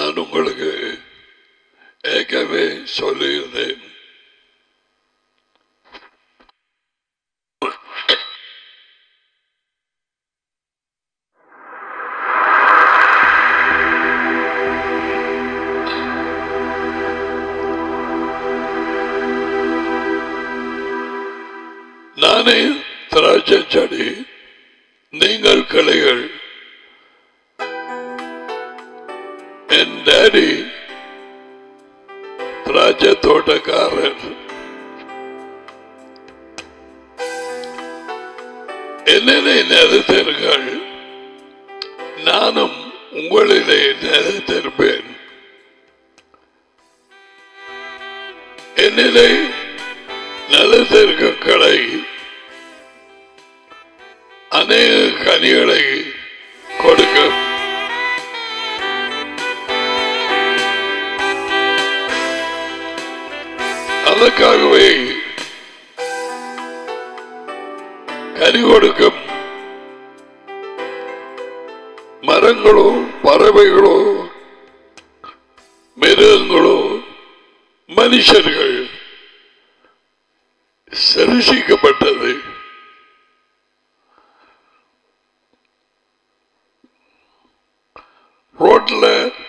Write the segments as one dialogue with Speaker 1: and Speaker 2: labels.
Speaker 1: நான் உங்களுக்கு ஏற்கனவே சொல்லியிருந்தேன் நானே திராட்சை செடி நீங்கள் கிளைகள் என் டேடி திராட்சை தோட்டக்காரர் என்னை நிறுத்தீர்கள் நானும் உங்களிலே நிறுத்திருப்பேன் என்னிலே நிலத்திற்கு கடை அநேக கனிகளை கொடுக்கும் அதற்காகவே கனி கொடுக்கும் மரங்களோ பறவைகளோ மிருகங்களோ மனுஷர்கள் சரிசிக்கப்பட்டது ரோட்ல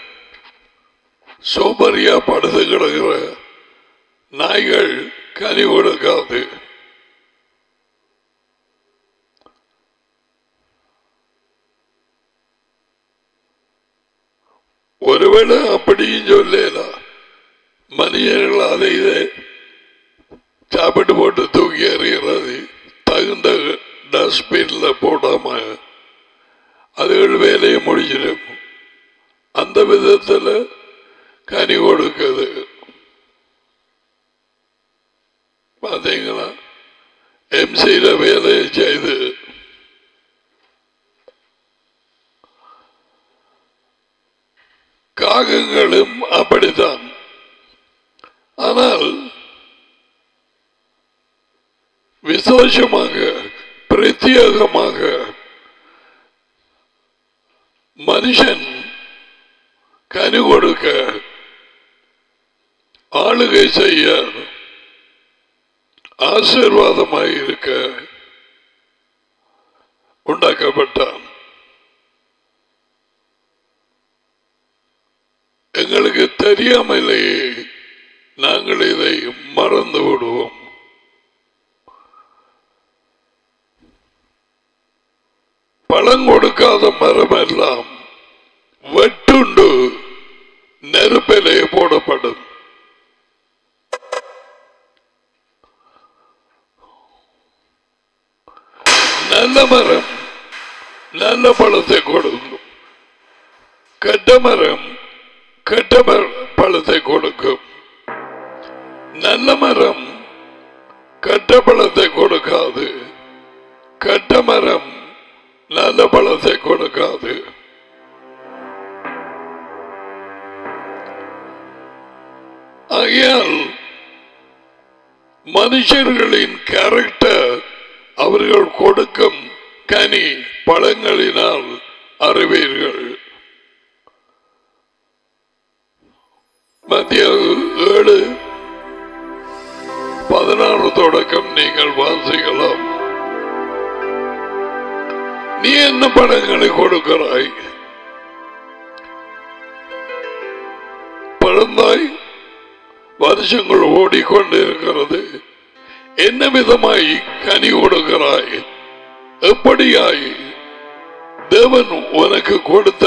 Speaker 1: சோபரியா படுத்து கிடக்கிற நாய்கள் கனி கொடுக்காது ஒருவேளை அப்படியும் சொல்லலாம் மனிதர்கள் அதை இதை சாப்பிட்டு போட்டு தூக்கி எறிகிறது தகுந்த டஸ்ட்பின்ல போடாம அதுகள் வேலையை முடிஞ்சிடும் அந்த விதத்துல கனி கொடுக்குது பாத்தீங்களா எம்சியில வேலையை செய்து காகங்களும் அப்படித்தான் ஆனால் விசேஷமாக பிரத்யேகமாக மனுஷன் கனி கொடுக்க ஆளுகை செய்ய ஆசீர்வாதமாக இருக்க உண்டாக்கப்பட்டான் எங்களுக்கு தெரியாமலேயே நாங்கள் இதை மறந்து விடுவோம் பழம் கொடுக்காத மரம் எல்லாம் வெட்டுண்டு நெருப்பிலே போடப்படும் நல்ல மரம் நல்ல பழத்தை கொடுக்கும் கெட்ட மரம் கெட்ட மர- பழத்தை கொடுக்கும் நல்ல மரம் கெட்ட பழத்தை கொடுக்காது கெட்ட மரம் நல்ல பழத்தை கொடுக்காது ஆகையால் மனுஷர்களின் கேரக்டர் அவர்கள் கொடுக்கும் கனி பழங்களினால் அறிவீர்கள் மத்திய ஏழு பதினாறு தொடக்கம் நீங்கள் வாசிக்கலாம் நீ என்ன படங்களை கொடுக்கிறாய் பழந்தாய் வருஷங்கள் ஓடிக்கொண்டிருக்கிறது என்ன விதமாய் கனி கொடுக்கிறாய் எப்படியாய் தேவன் உனக்கு கொடுத்த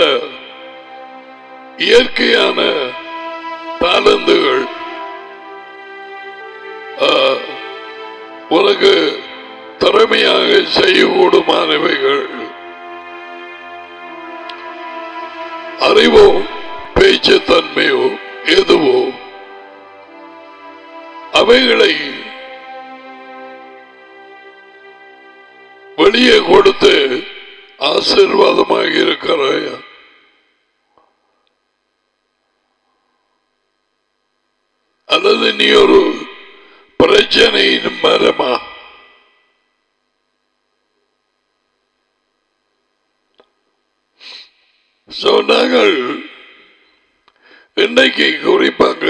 Speaker 1: இயற்கையான தாளந்துகள் ஆ, உனக்கு திறமையாக செய்யக்கூடுமானவைகள் அறிவோ பேச்சு தன்மையோ எதுவோ அவைகளை வெளியே கொடுத்து ஆசீர்வாதமாக இருக்கிறாயா அல்லது நீ ஒரு பிரச்சனையின் மரமா So, நாங்கள் இன்னைக்கு குறிப்பாக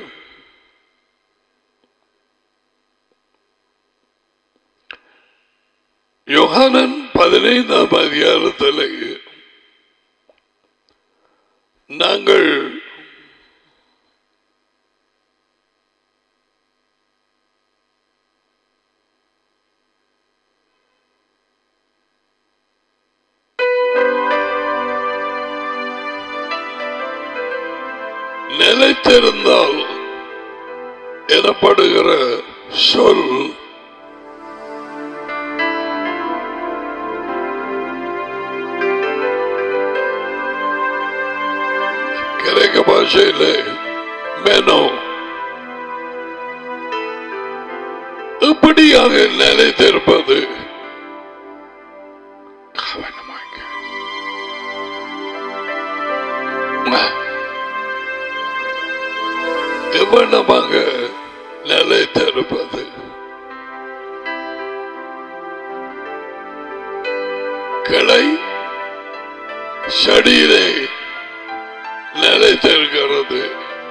Speaker 1: யோகானன் பதினைந்தாம் அதிகாரத்தில் நாங்கள் நிலைத்திருந்தால் எனப்படுகிற சொல் கிரேக்க பாஷையில் மெனோ இப்படியாக நிலைத்திருப்பது கவனமாக கவனமாக நிலைத்திருப்பது கிளை செடியிலே நிலைத்திருக்கிறது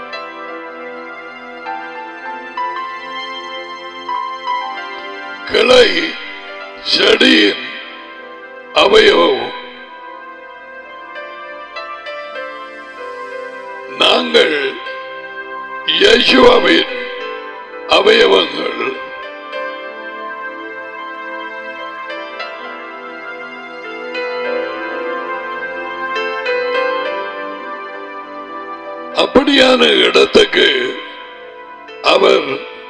Speaker 1: கிளை செடியின் அவயவம் நாங்கள் இயேசுவாவின் அவயவங்கள் அப்படியான இடத்துக்கு அவர்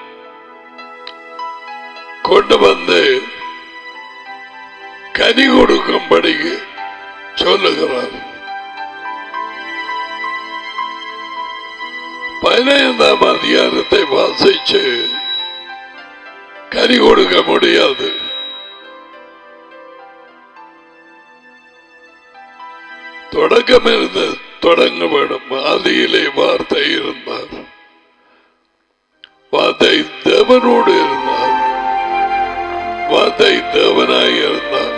Speaker 1: கொண்டு வந்து கனி கொடுக்கும்படி சொல்லுகிறார் பதினைந்தாம் அதிகாரத்தை வாசிச்சு கனி கொடுக்க முடியாது தொடக்கம் இருந்து தொடங்க வேண்டும் ஆதியிலே வார்த்தை இருந்தார் வார்த்தை தேவனோடு இருந்தார் வார்த்தை தேவனாய் இருந்தார்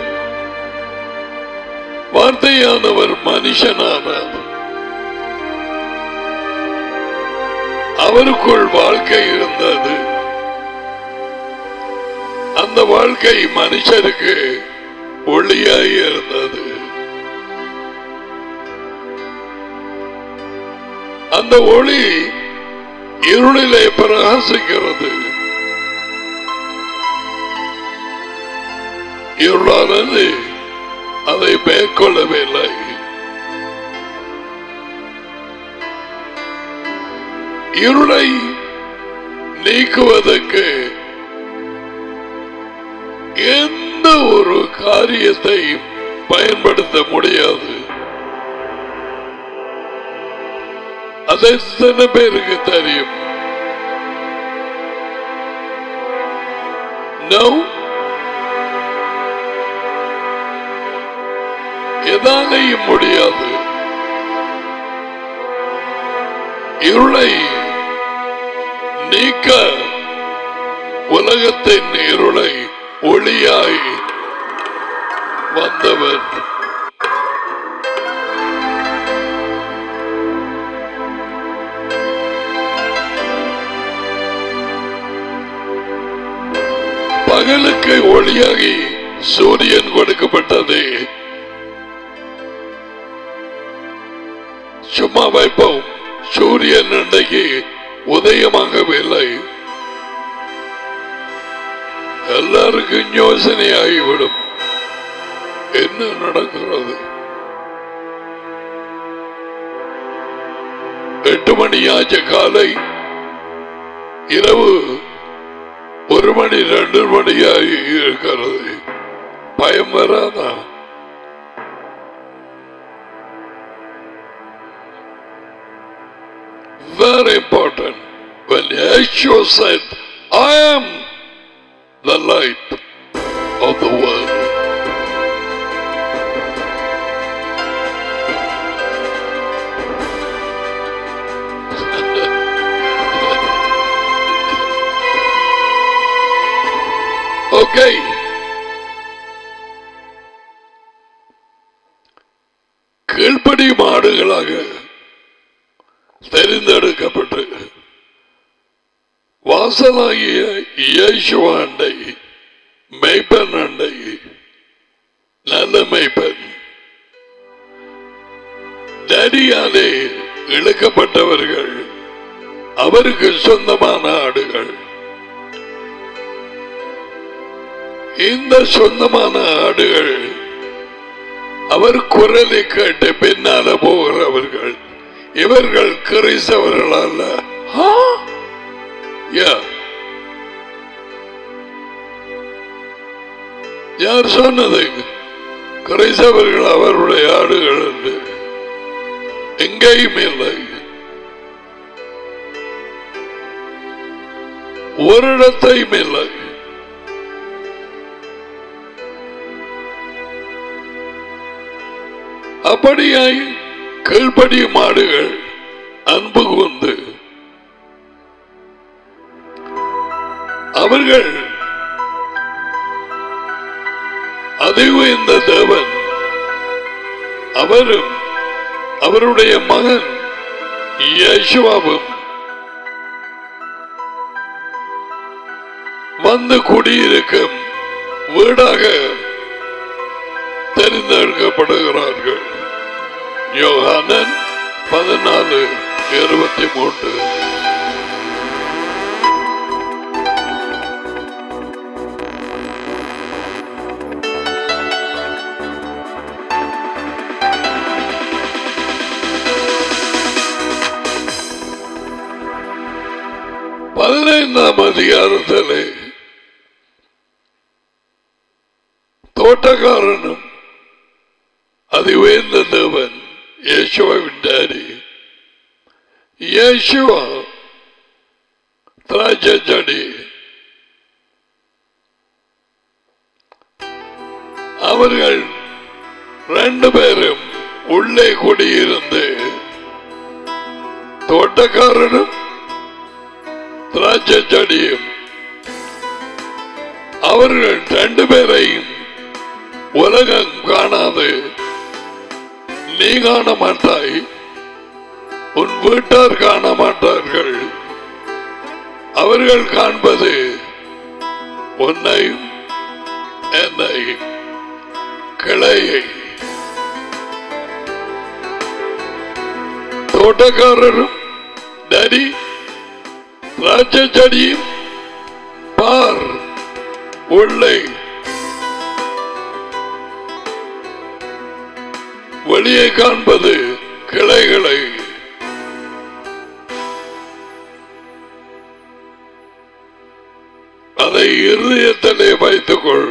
Speaker 1: வார்த்தையானவர் மனுஷனானார் அவருக்குள் வாழ்க்கை இருந்தது அந்த வாழ்க்கை மனுஷருக்கு ஒளியாய் இருந்தது அந்த ஒளி இருளிலே பிரகாசிக்கிறது இருளானது அதை மேற்கொள்ளவில்லை இருளை நீக்குவதற்கு எந்த ஒரு காரியத்தை பயன்படுத்த முடியாது அது எத்தனை பேருக்கு தெரியும் No? எதாலையும் முடியாது இருளை நீக்க உலகத்தின் இருளை ஒளியாய் வந்தவர் பகலுக்கு ஒளியாகி சூரியன் கொடுக்கப்பட்டது சும்மா வைப்போம் சூரியன் இன்றைக்கு உதயமாகவில்லை எல்லாருக்கும் யோசனையாகிவிடும் என்ன நடக்கிறது எட்டு மணி ஆச்ச காலை இரவு ஒரு மணி ரெண்டு மணியாகி இருக்கிறது பயம் வராதா very important. When Yeshua said, I am the light of the world. okay. கீழ்ப்படி மாடுகளாக தெரிந்தெடுக்கப்பட்டு வாசலாகிய இயேசுவாண்டை மெய்ப்பன் அண்டை நல்ல மெய்ப்பன் தடியாலே இழுக்கப்பட்டவர்கள் அவருக்கு சொந்தமான ஆடுகள் இந்த சொந்தமான ஆடுகள் அவர் குரலை கேட்டு பின்னால போகிறவர்கள் இவர்கள் கிறிஸ்தவர்கள் அல்ல ஆ? Yeah. யார் சொன்னது கிறிஸ்தவர்கள் அவருடைய ஆடுகள் என்று எங்கேயும் இல்லை ஒரு இடத்தையும் இல்லை அப்படியாய் கீழ்ப்படியும் மாடுகள் அன்பு கொண்டு அவர்கள் அதுவே இந்த தேவன் அவரும் அவருடைய மகன் யேசுவாவும் வந்து குடியிருக்கும் வீடாக தெரிந்தெடுக்கப்படுகிறார்கள் யோகானன் பதினாலு இருபத்தி மூன்று பதினைந்தாம் அதிகாரத்திலே தோட்டக்காரனும் அதிவேந்த தேவன் யேசுவின் டாடி யேசுவா திராட்சை செடி அவர்கள் ரெண்டு பேரும் உள்ளே குடியிருந்து தோட்டக்காரனும் திராட்சை செடியும் அவர்கள் ரெண்டு பேரையும் உலகம் காணாது நீ காண மாட்டாய் உன் வீட்டார் காண மாட்டார்கள் அவர்கள் காண்பது உன்னையும் என்னை கிளையை தோட்டக்காரரும் டடி திராட்சை செடியும் பார் உள்ளே வெளியே காண்பது கிளைகளை அதை இருதயத்திலே வைத்துக்கொள்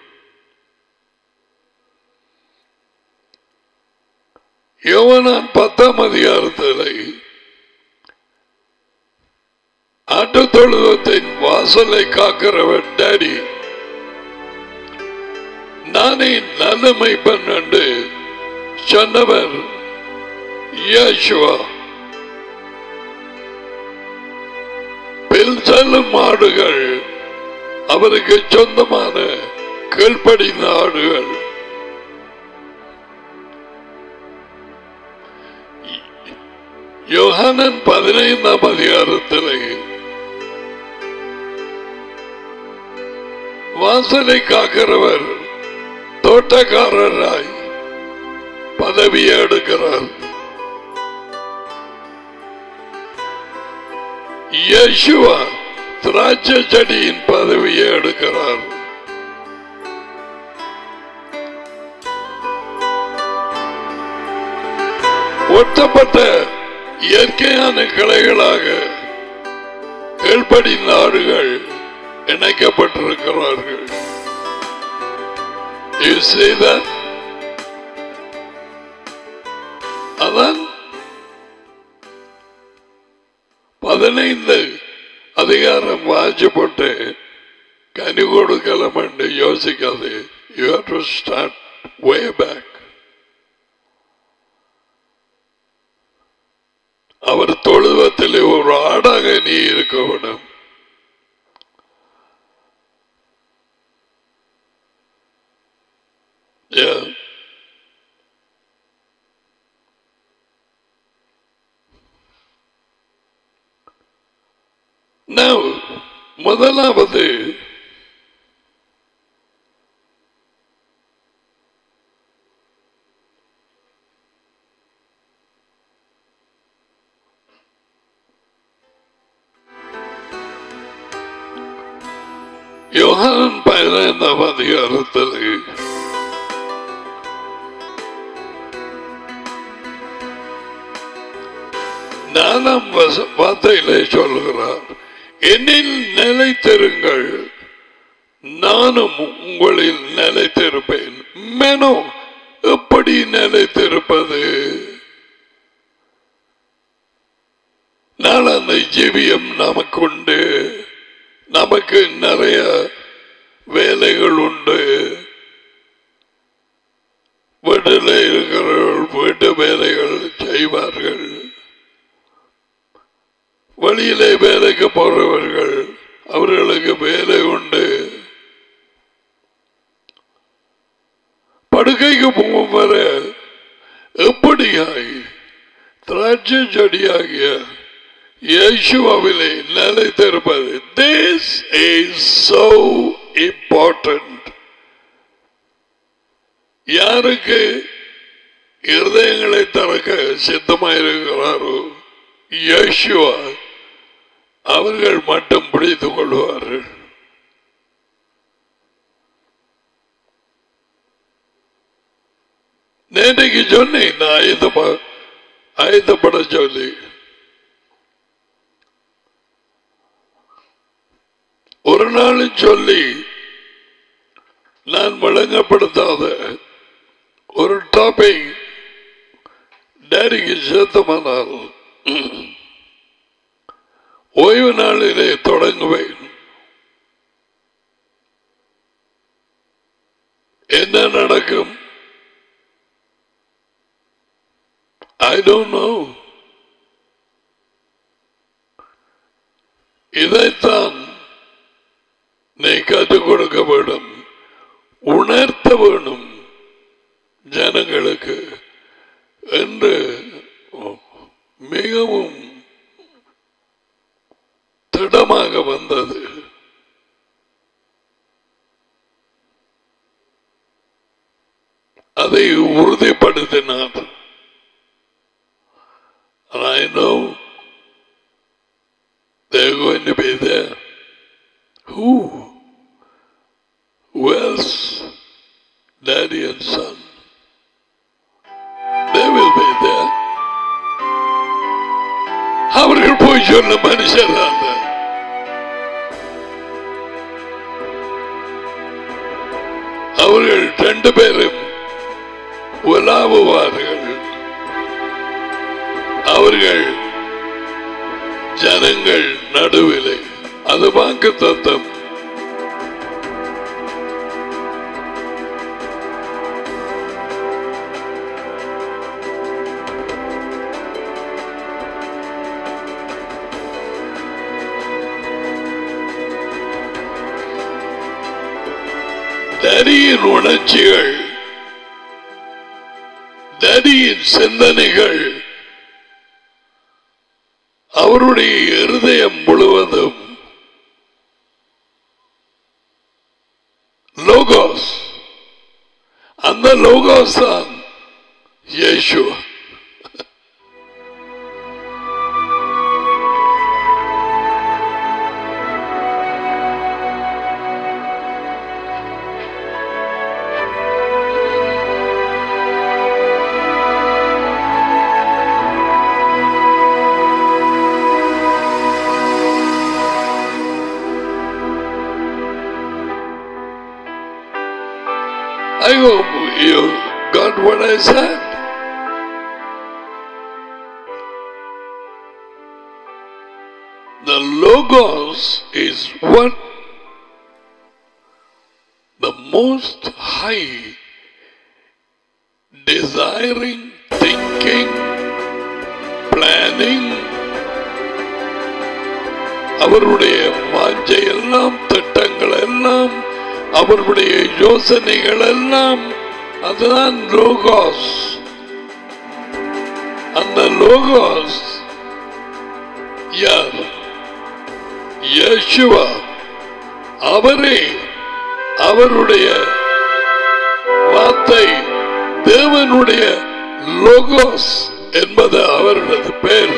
Speaker 1: யோவனான் பத்தாம் அதிகாரத்திலே ஆட்டு தொழுவத்தின் வாசலை காக்கிறவன் டாடி நானே நல்லமை பண்ணு சொன்னவர் யேசுவா பில் செல்லும் ஆடுகள் அவருக்கு சொந்தமான கீழ்ப்படிந்த ஆடுகள் யோகானன் பதினைந்தாம் அதிகாரத்திலே வாசலை காக்கிறவர் தோட்டக்காரராய் பதவியை எடுக்கிறார் யேசுவா திராட்சை செடியின் பதவியை எடுக்கிறார் ஒட்டப்பட்ட இயற்கையான கிளைகளாக கீழ்ப்படி நாடுகள் இணைக்கப்பட்டிருக்கிறார்கள் You see that? அதான் பதினைந்து அதிகாரம் வாஜப்பட்டு கனி கொடுக்கலாம் என்று யோசிக்காது you have to start way back அவர் தொழுவத்தில் ஒரு ஆடாக நீ இருக்க வேண்டும் Yeah. Now, முதலாவது யோகான் பதினைந்தாம் அதிகாரத்தில் நாலாம் வச- வார்த்தையிலே சொல்கிறார் என்னில் நிலைத்திருங்கள் நானும் உங்களில் நிலைத்திருப்பேன் மெனோ எப்படி நிலைத்திருப்பது நாளாந்த ஜீவியம் நமக்குண்டு நமக்கு நிறைய வேலைகள் உண்டு வீட்டில் இருக்கிறவர்கள் வீட்டு வேலைகள் செய்வார்கள் வெளியிலே வேலைக்கு போறவர்கள் அவர்களுக்கு வேலை உண்டு படுக்கைக்கு போகும் வர எப்படியாய் திராட்சை செடியாகிய இயேசுவாவிலே நிலைத்திருப்பது திஸ் இஸ் so important யாருக்கு இருதயங்களை திறக்க சித்தமாயிருக்கிறாரோ இயேசுவா அவர்கள் மட்டும் பிடித்துக் கொள்வார்கள் நேற்றைக்கு சொன்னேன் நான் ஆயத்தப்ப ஆயத்தப்பட சொல்லி ஒரு நாள் சொல்லி நான் வழங்கப்படுத்தாத ஒரு டாபிக் டேடிக்கு சேர்த்தமானால் ஓய்வு நாளிலே தொடங்குவேன் என்ன நடக்கும் ஐ டோன்ட் நோ இதைத்தான் நீ கற்றுக் கொடுக்க வேண்டும் உணர்த்த வேணும் ஜனங்களுக்கு என்று மிகவும் திடமாக வந்தது அதை உறுதிப்படுத்தினார் And I know they're going to be there. Who? Who else? Daddy and son. They will be there. அவர்கள் போய் சொல்ல மனுஷர் அவர்கள் ரெண்டு பேரும் உலாவுவார்கள் அவர்கள் ஜனங்கள் நடுவிலே அது வாக்கு தத்தம் தரியின் உணர்ச்சிகள் தரியின் சிந்தனைகள் அவருடைய இருதயம் முழுவதும் லோகோஸ் அந்த லோகோஸ் தான் இயேசு I hope you got what I said. The Logos is what the most high desiring, thinking, planning, அவருடைய வாஞ்சை எல்லாம் திட்டங்கள் எல்லாம் அவருடைய யோசனைகள் எல்லாம் அதுதான் லோகாஸ் அந்த லோகாஸ் யார் யேசுவா அவரே அவருடைய வார்த்தை தேவனுடைய லோகோஸ் என்பது அவரது பேர்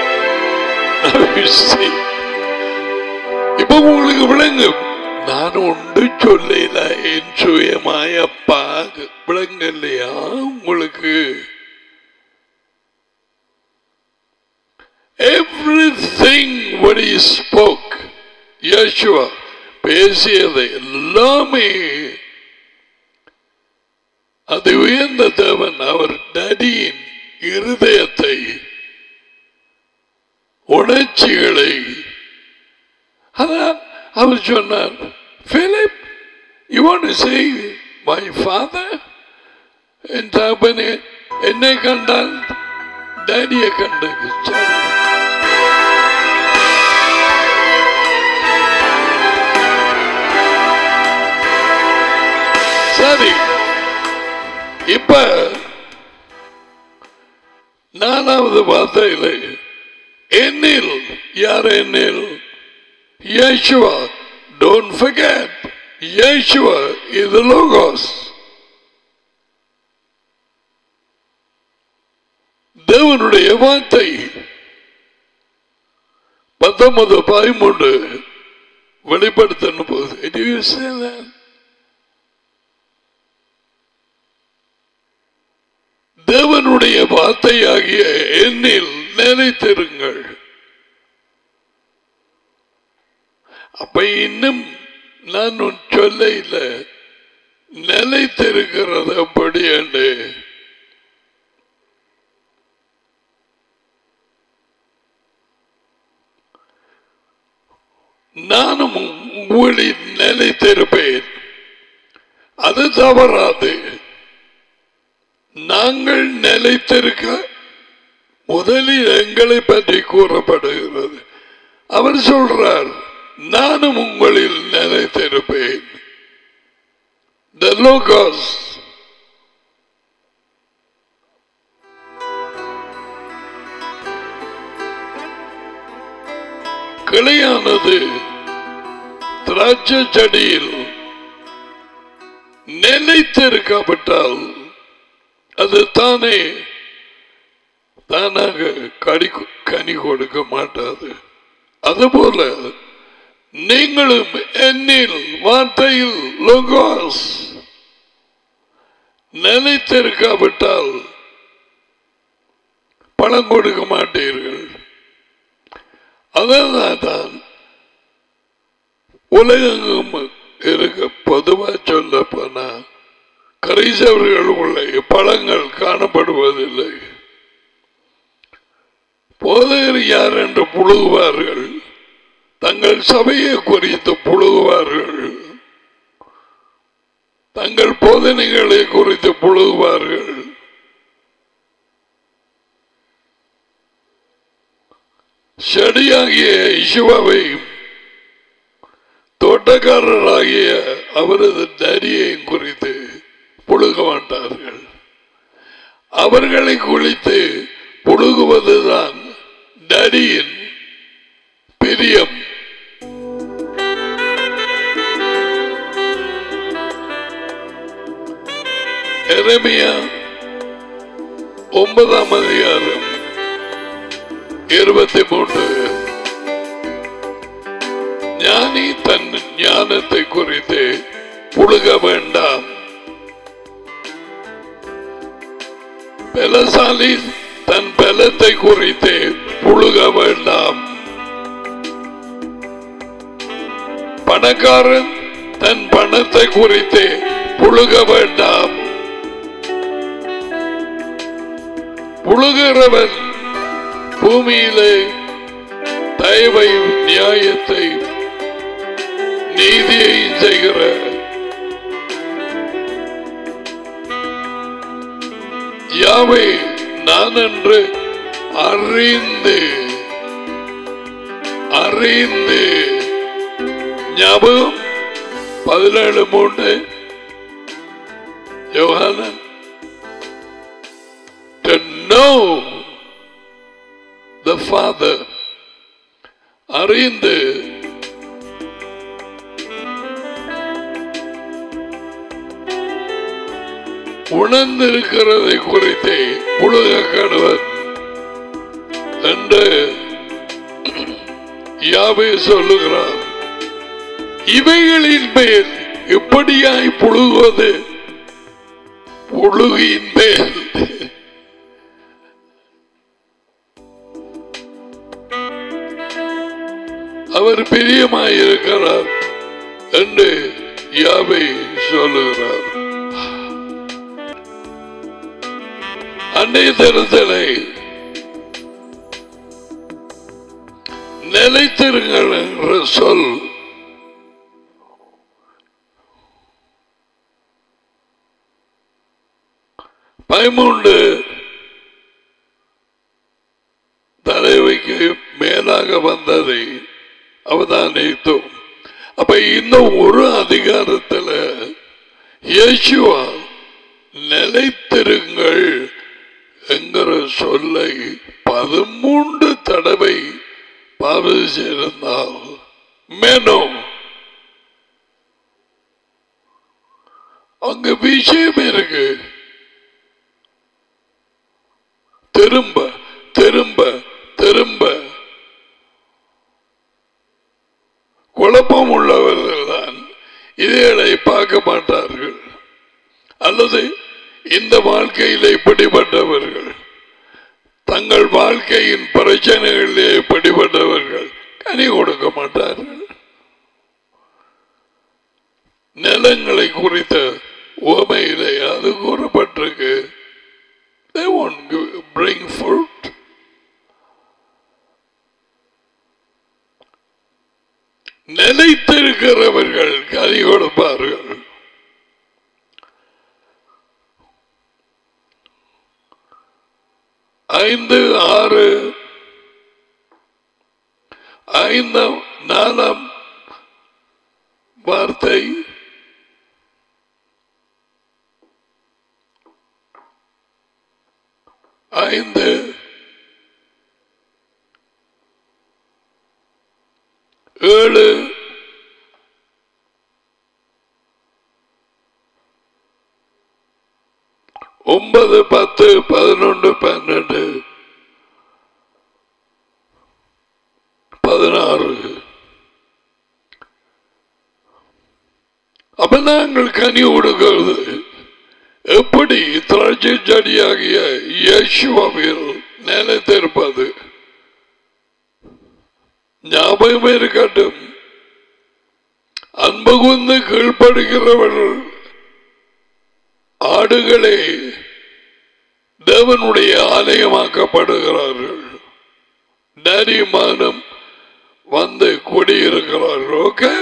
Speaker 1: இப்ப உங்களுக்கு விளங்கும் நான் ஒன்று சொல்லல என் சுயமாயப்பா விளங்கலையா உங்களுக்கு everything what he spoke Yeshua பேசியது எல்லாமே அது உயர்ந்த தேவன் அவர் நடியின் இருதயத்தை உணர்ச்சிகளை அதான் அவர் சொன்னார் Philip you want say my father என் தகப்பனே என்னை கண்டால் டேடியை கண்டு சரி. சரி இப்ப நாலாவது வார்த்தையில என்னில் யார் என்னில் Yeshua, don't forget, Yeshua is the Logos. தேவனுடைய வார்த்தை பத்தொன்பது பதிமூன்று வெளிப்படுத்தணும் போது Did you say that? தேவனுடைய வார்த்தையாகிய எண்ணில் நினைத்திருங்கள் அப்ப இன்னும் நான் உன் சொல்ல இல்லை நிலைத்திருக்கிறது அப்படி என்று நானும் உங்களில் நிலைத்திருப்பேன் அது தவறாது நாங்கள் நிலைத்திருக்க முதலில் எங்களை பற்றி கூறப்படுகிறது அவர் சொல்றார் நானும் உங்களில் நிலைத்திருப்பேன் The Logos கிளையானது திராட்சை செடியில் நிலைத்திருக்கப்பட்டால் அது தானே தானாக கனி கனி கொடுக்க மாட்டாது அதுபோல நீங்களும் என்னில் வார்த்தையில் லோகாஸ் நிலைத்திருக்காவிட்டால் பணம் கொடுக்க மாட்டீர்கள் அதனால் தான் உலகெங்கும் இருக்க பொதுவா சொல்ல போனா கரைசவர்கள் உள்ள பழங்கள் காணப்படுவதில்லை போதையர் யார் என்று புழுகுவார்கள் தங்கள் சபையை குறித்து புழுகுவார்கள் தங்கள் போதனைகளை குறித்து புழுகுவார்கள் செடியாகிய இசுவாவை தோட்டக்காரராகிய அவரது நரியை குறித்து புழுக மாட்டார்கள் அவர்களை குளித்து புழுகுவதுதான் நரியின் பிரியம் எரமியா ஒன்பதாம் அதிகாரம் இருபத்தி மூன்று ஞானி தன் ஞானத்தை குறித்து புழுக வேண்டாம் பலசாலி தன் பலத்தை குறித்து புழுக வேண்டாம் பணக்காரன் தன் பணத்தை குறித்து புழுக வேண்டாம் புழுகிறவன் பூமியிலே தயவை நியாயத்தை நீதியை செய்கிற யாவை நான் என்று அறிந்து அறிந்து ஞாபகம் பதினேழு மூன்று யோகானன் to know the Father அறிந்து உணர்ந்திருக்கிறதை குறித்து உலக கடவன் என்று யாவே சொல்லுகிறார் இவைகளின் மேல் இப்படியாய் புழுகுவது புழுகின் மேல் அவர் பிரியமாயிருக்கிறார் என்று யாவை சொல்லுகிறார் அன்னைய தரத்திலே நிலைத்திருங்கள் என்ற சொல் பயமுண்டு தலைவைக்கு மேலாக வந்ததை அவதானித்தோம் அப்ப இன்னும் ஒரு அதிகாரத்துல இயேசுவா நிலைத்திருங்கள் என்கிற சொல்லை பதிமூன்று தடவை பாவிச்சிருந்தால் மேலும் அங்க விஷயம் இருக்கு திரும்ப திரும்ப திரும்ப குழப்பம் உள்ளவர்கள் தான் இதைகளை பார்க்க மாட்டார்கள் அல்லது இந்த வாழ்க்கையில் இப்படிப்பட்டவர்கள் தங்கள் வாழ்க்கையின் பிரச்சனைகளிலே இப்படிப்பட்டவர்கள் கனி கொடுக்க மாட்டார்கள் நிலங்களை குறித்த உவமையிலே அது கூறப்பட்டிருக்கு They won't give, bring fruit. நிலைத்திருக்கிறவர்கள் கனி கொடுப்பார்கள் ஐந்து ஆறு ஐந்தாம் நாலாம் வார்த்தை ஐந்து ஏழு ஒன்பது பத்து பதினொன்று பன்னெண்டு பதினாறு அப்ப நாங்கள் கனி கொடுக்கிறது எப்படி திராட்சை செடியாகிய இயேசுவாவில் நிலைத்திருப்பது ஞாபகம் இருக்கட்டும் அன்பு குந்து கீழ்ப்படுகிறவர்கள் ஆடுகளே தேவனுடைய ஆலயமாக்கப்படுகிறார்கள் நரிமானம் வந்து குடியிருக்கிறார்கள் ஓகே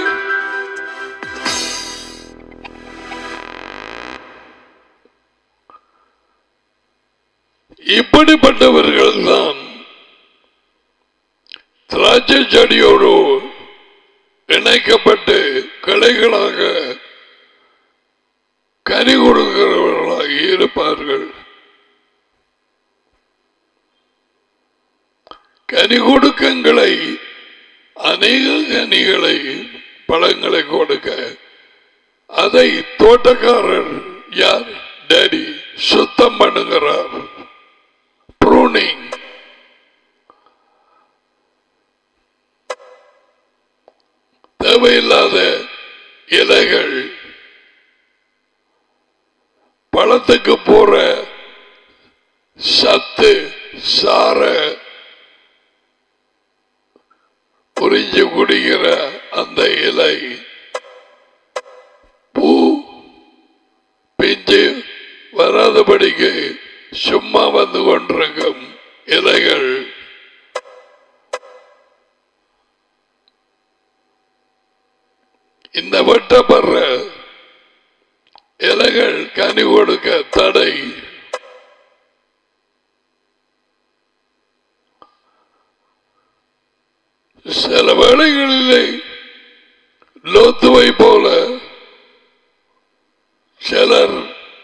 Speaker 1: இப்படிப்பட்டவர்கள் தான் திராட்சை செடியோடு இணைக்கப்பட்டு கிளைகளாக கனி கொடுக்கிறவர்களாக இருப்பார்கள் கனி கொடுக்கங்களை அநேக கனிகளை பழங்களை கொடுக்க அதை தோட்டக்காரர் யார் டேடி சுத்தம் பண்ணுகிறார் ப்ரூனிங் தேவையில்லாத இலைகள் பழத்துக்கு போற சத்து சார புரிஞ்சு குடிக்கிற அந்த இலை பூ பிஞ்சு வராதபடிக்கு சும்மா வந்து கொண்டிருக்கும் இலைகள் இந்த வெட்டப்படுற இலைகள் கனி கொடுக்க தடை சில வேளைகளிலே லோத்துவை போல சிலர்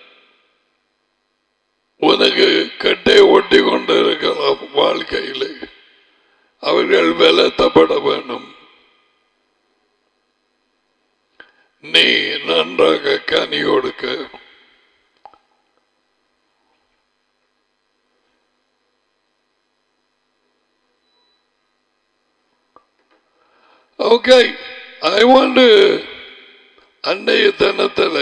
Speaker 1: உனக்கு கட்டை ஒட்டி கொண்டு இருக்கலாம் வாழ்க்கையிலே அவர்கள் வெலத்தப்பட வேண்டும் நீ நன்றாக கனி கொடுக்க ஓகே ஐ வாண்ட் அன்றைய தினத்தில்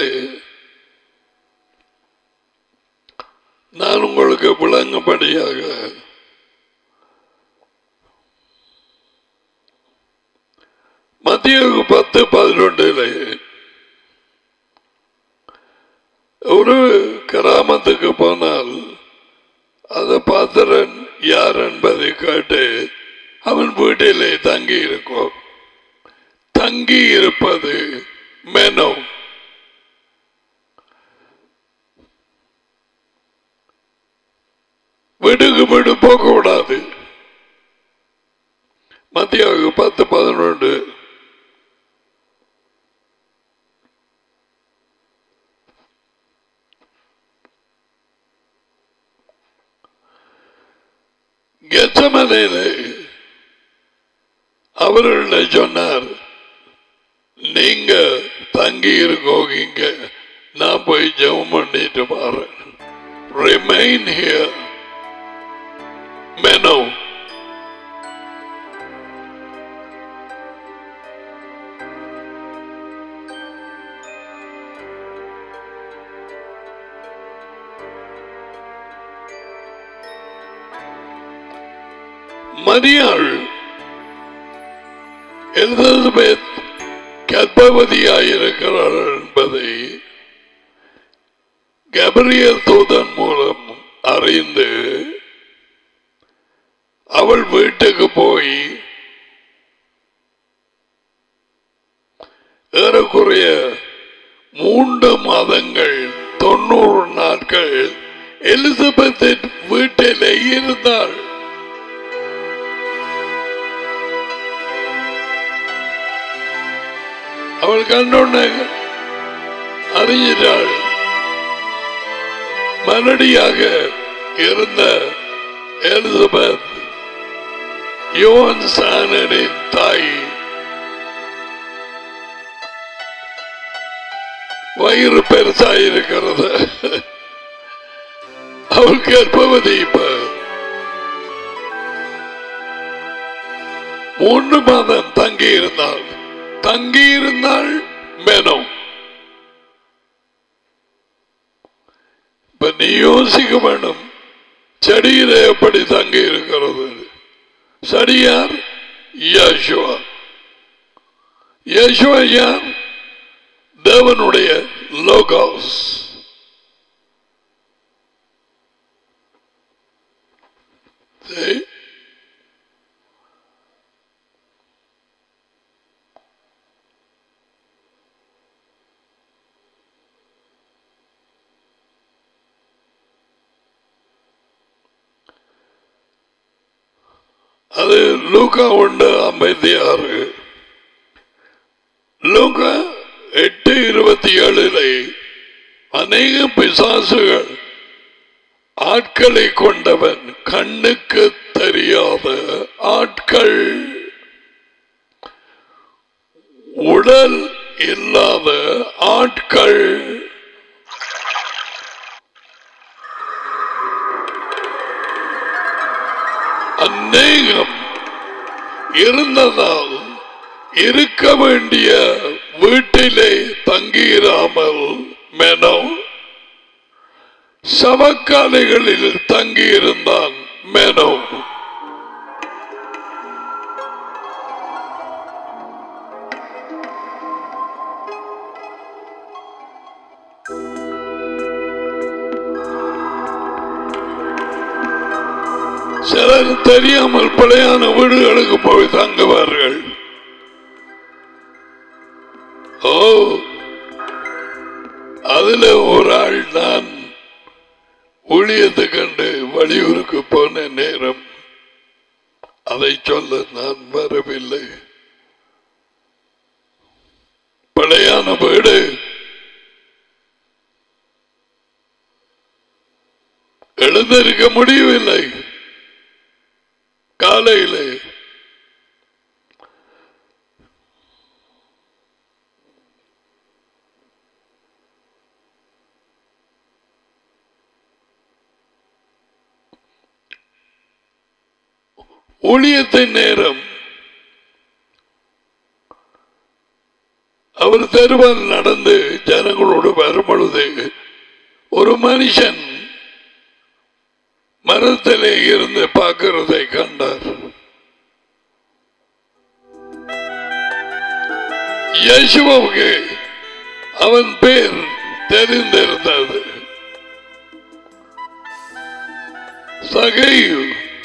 Speaker 1: நான் உங்களுக்கு விளங்கும்படியாக மத்திய பத்து பதினொன்றிலே ஒரு கிராமத்துக்கு போனால் அந்த பாத்திரன் யார் என்பதை கேட்டு அவன் வீட்டிலே தங்கி இருக்கும் தங்கி இருப்பது மெனோ வீடுக்கு வீடு போக கூடாது மத்திய பத்து பதினொன்று கெச்சமனையிலே அவர்களை சொன்னார் நீங்க தங்கி இருக்கோங்க நான் போய் ஜெபம் பண்ணிட்டு பாறேன் ரிமைன் ஹியர் மெனோ மரியாள் எலிசபெத் கர்ப்பவதியாயிருக்கிறாள் என்பதை கபரியல் தூதன் மூலம் அறிந்து அவள் வீட்டுக்கு போய் ஏறக்குறைய மூன்று மாதங்கள் தொண்ணூறு நாட்கள் எலிசபெத்தின் வீட்டிலே இருந்தாள் அவள் கண்டோன்ன அறிஞ்சிட்டாள் மலடியாக இருந்த எலிசபெத் யோன் சானனின் தாய் வயிறு பெருசாயிருக்கிறது அவள் கர்ப்பவதி இப்ப மூன்று மாதம் தங்கி இருந்தாள் தங்கி இருந்தாள் மேனம் இப்ப நீ யோசிக்க வேண்டும் செடியில எப்படி தங்கி இருக்கிறது செடி யார் யேசுவா யேசுவா யார் தேவனுடைய லோகாஸ் See? அது லூக்கா ஒன்று ஐம்பத்தி ஆறு லூக்கா எட்டு இருபத்தி ஏழிலே அநேக பிசாசுகள் ஆட்களை கொண்டவன் கண்ணுக்கு தெரியாத ஆட்கள் உடல் இல்லாத ஆட்கள் அநேகம் இருந்ததால் இருக்க வேண்டிய வீட்டிலே தங்கியிராமல் மெனோ சவக்காலைகளில் தங்கியிருந்தான் மெனோ சிலர் தெரியாமல் பிழையான வீடுகளுக்கு போய் தங்குவார்கள் ஓ அதுல ஒரு ஆள் நான் ஊழியத்தை கண்டு வழியூருக்கு போன நேரம் அதை சொல்ல நான் வரவில்லை பிழையான வீடு எழுந்திருக்க முடியவில்லை காலையிலே ஊழியத்தின் நேரம் அவர் தெருவில் நடந்து ஜனங்களோடு வரும் பொழுது ஒரு மனுஷன் மரத்திலே இருந்து பார்க்கிறதை கண்டார் யேசுவுக்கு அவன் பேர் தெரிந்திருந்தது சகையு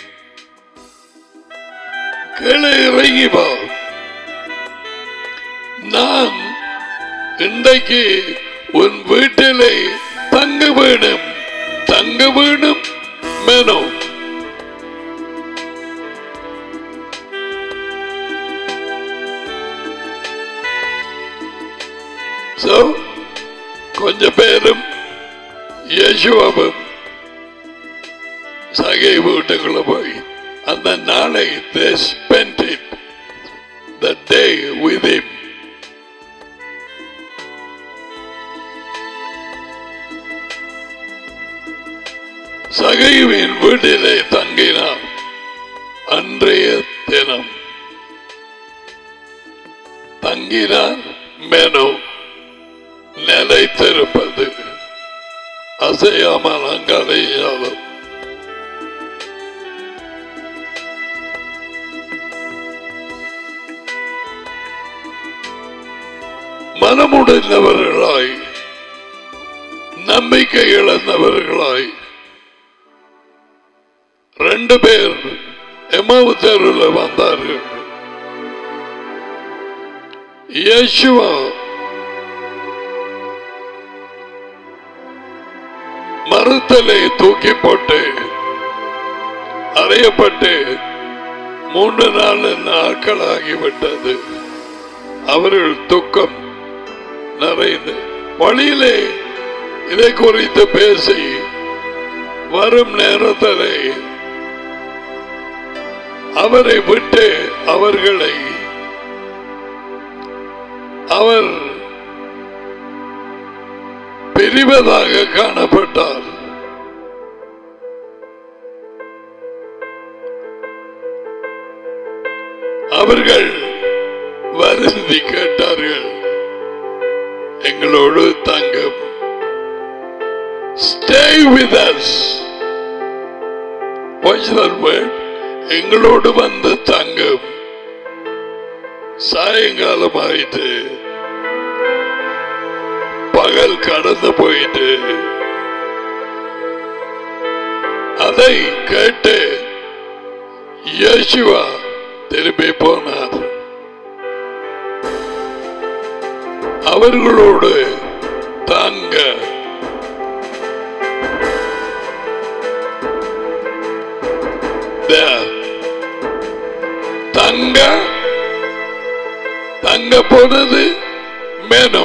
Speaker 1: கீழே இறங்கி வா நான் இன்றைக்கு உன் வீட்டிலே தங்க வேணும் தங்க வேணும் மெனோ So, கொஞ்ச பேரும் யேசுவாவும் சகை வீட்டுக்குள்ள போய் அந்த நாளை they spent it the day with him சகைவின் வீட்டிலே தங்கினார் அன்றைய தினம் தங்கினார் மெனு நிலைத்திருப்பது அசையாமல் அங்கலையாலும் மனமுடைந்தவர்களாய் நம்பிக்கை இழந்தவர்களாய் ரெண்டு பேர் எமாவு தெருவில் வந்தார்கள் இயேசுவா மரத்திலே தூக்கி போட்டு அறையப்பட்டு மூன்று நாலு நாட்கள் ஆகிவிட்டது அவர்கள் துக்கம் நிறைந்து வழியிலே இதை குறித்து பேசி வரும் நேரத்திலே அவரை விட்டு அவர்களை அவர் பிரிவதாக காணப்பட்டார் அவர்கள் வருந்தி கேட்டார்கள் எங்களோடு தங்கும் stay with us what's that word எங்களோடு வந்து தங்கும் சாயங்காலம் ஆயிட்டு பகல் கடந்து போயிட்டு அதை கேட்டு யேசுவா திரும்பி போனார் அவர்களோடு தாங்க there. தங்க தங்க போனது மெனு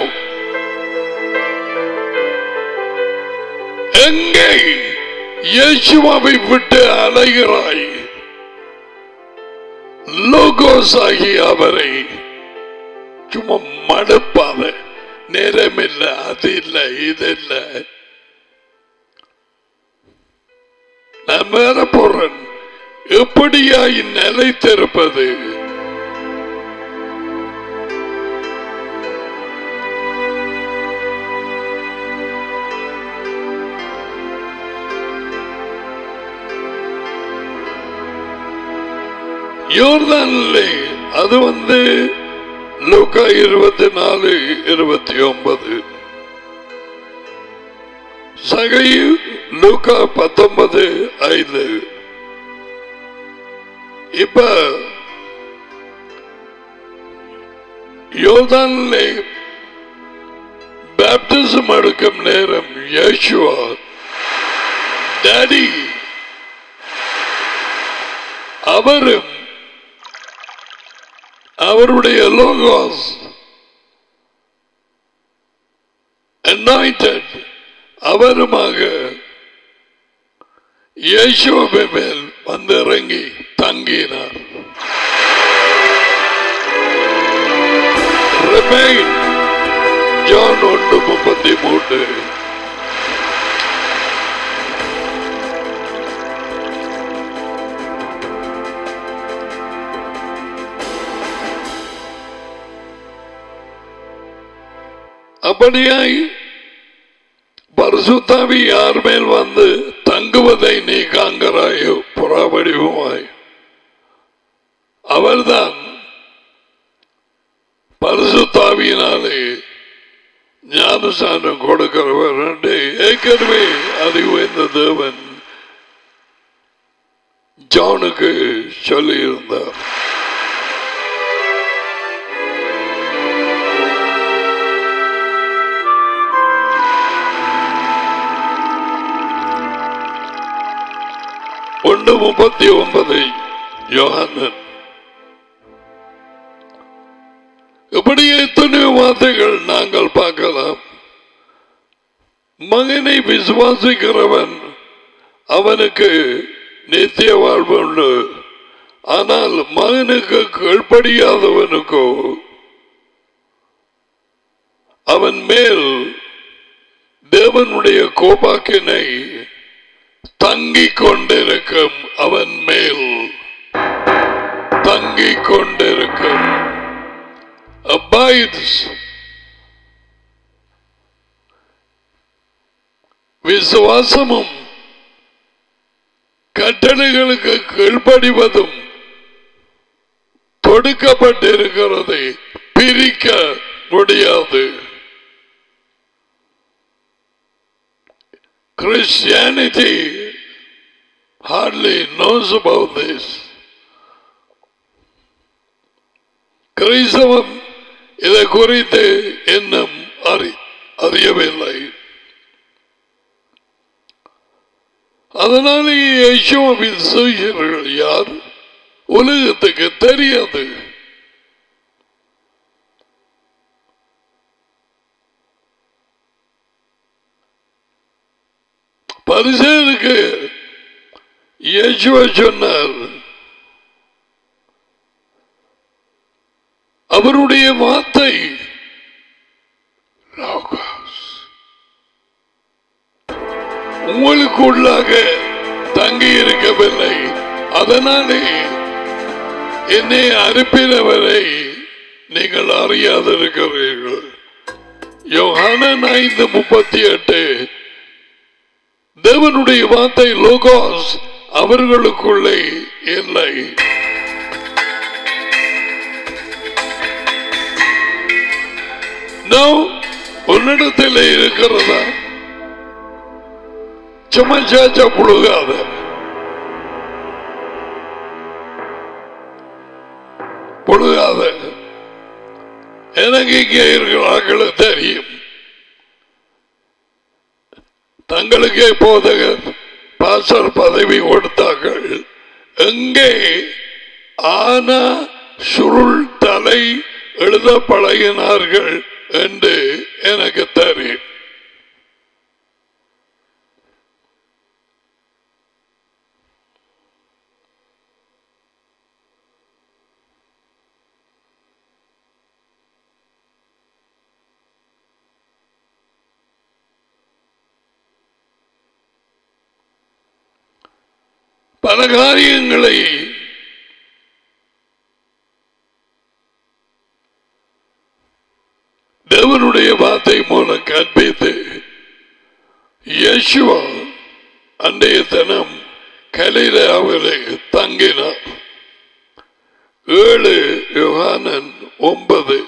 Speaker 1: எங்கே இயேசுவாவை விட்டு அலைகிறாய் லோகோஸ் ஆகிய அவரை சும்மா மடுப்பாத நேரம் இல்லை அது இல்லை இது இல்லை நான் மேல போறேன் எப்படியாய் நிலைத்திருப்பது யோர்தானிலே அது வந்து லூக்கா இருபத்தி நாலு இருபத்தி ஒன்பது சகையு லூக்கா பத்தொன்பது ஐந்து இப்ப யோர்தானிலே பேப்டிசம் எடுக்கும் நேரம் யேசுவா டாடி அவரும் அவருடைய லோகோஸ் anointed அவருமாக இயேசுவை மேல் வந்து இறங்கி தங்கினார் Remain. ஜான் ஒன்று முப்பத்தி மூன்று அப்படியாய் பரிசுத்தாவி யார் மேல் வந்து தங்குவதை நீ காண்கிறாயோ புறாவடிவுமாய் அவர்தான் பரிசுத்தாவியினாலே ஞானசானம் கொடுக்கிறவர் என்று ஏற்கனவே அறிவுந்த தேவன் ஜானுக்கு சொல்லியிருந்தார் ஒன்று முப்பத்தி ஒன்பது யோகானன் இப்படி எத்தனையோ வார்த்தைகள் நாங்கள் பார்க்கலாம் மகனை விசுவாசிக்கிறவன் அவனுக்கு நித்திய வாழ்வு உண்டு ஆனால் மகனுக்கு கீழ்ப்படியாதவனுக்கோ அவன் மேல் தேவனுடைய கோபாக்கினை தங்கிக் கொண்டிருக்கும் அவன் மேல் தங்கிக் கொண்டிருக்கும் abides விசுவாசமும் கட்டளைகளுக்கு கீழ்ப்படிவதும் தொடுக்கப்பட்டிருக்கிறதை பிரிக்க முடியாது Christianity hardly knows about this. கிறிஸ்தவம் இதை குறித்து இன்னும் அறி அறியவில்லை அதனாலே யேசுவின் சீஷர்கள் யார் உலகத்துக்கு தெரியாது பரிசேருக்கு இயேசுவ சொன்னார் அவருடைய வார்த்தை லோகோஸ். உங்களுக்குள்ளாக தங்கி இருக்கவில்லை அதனாலே என்னை அனுப்பினவரை நீங்கள் அறியாதிருக்கிறீர்கள் யோகானன் ஐந்து முப்பத்தி எட்டு தேவனுடைய வார்த்தை லோகோஸ் அவர்களுக்குள்ளே இல்லை நோ உன்னிடத்தில் இருக்கிறதா சும்மா சாச்சா புழுகாத புழுகாத எனக்கு இங்கே இருக்கிறார்கள் தெரியும் தங்களுக்கே போதகர் பாசர் பதவி கொடுத்தார்கள் எங்கே ஆனா சுருள் தலை எழுத பழகினார்கள் என்று எனக்கு தெரியும் பல காரியங்களை தேவனுடைய வார்த்தை மூலம் கற்பித்து யேசுவா அன்றைய தினம் கலிலாவிலே தங்கினார் ஏழு யோகானன் ஒன்பது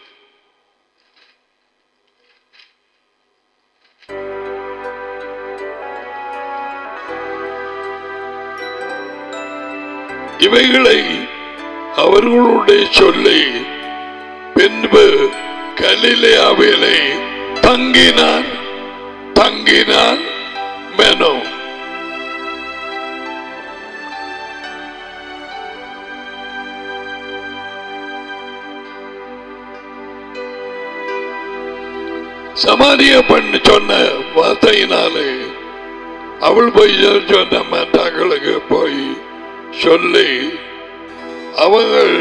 Speaker 1: இவைகளை அவர்களுடைய சொல்லி பின்பு கலிலேயாவிலே தங்கினார் தங்கினார் மெனோ சமாரிய பண்ணு சொன்ன வார்த்தையினாலே அவள் போய் சொன்ன மற்றங்களுக்கு போய் சொல்லி அவங்கள்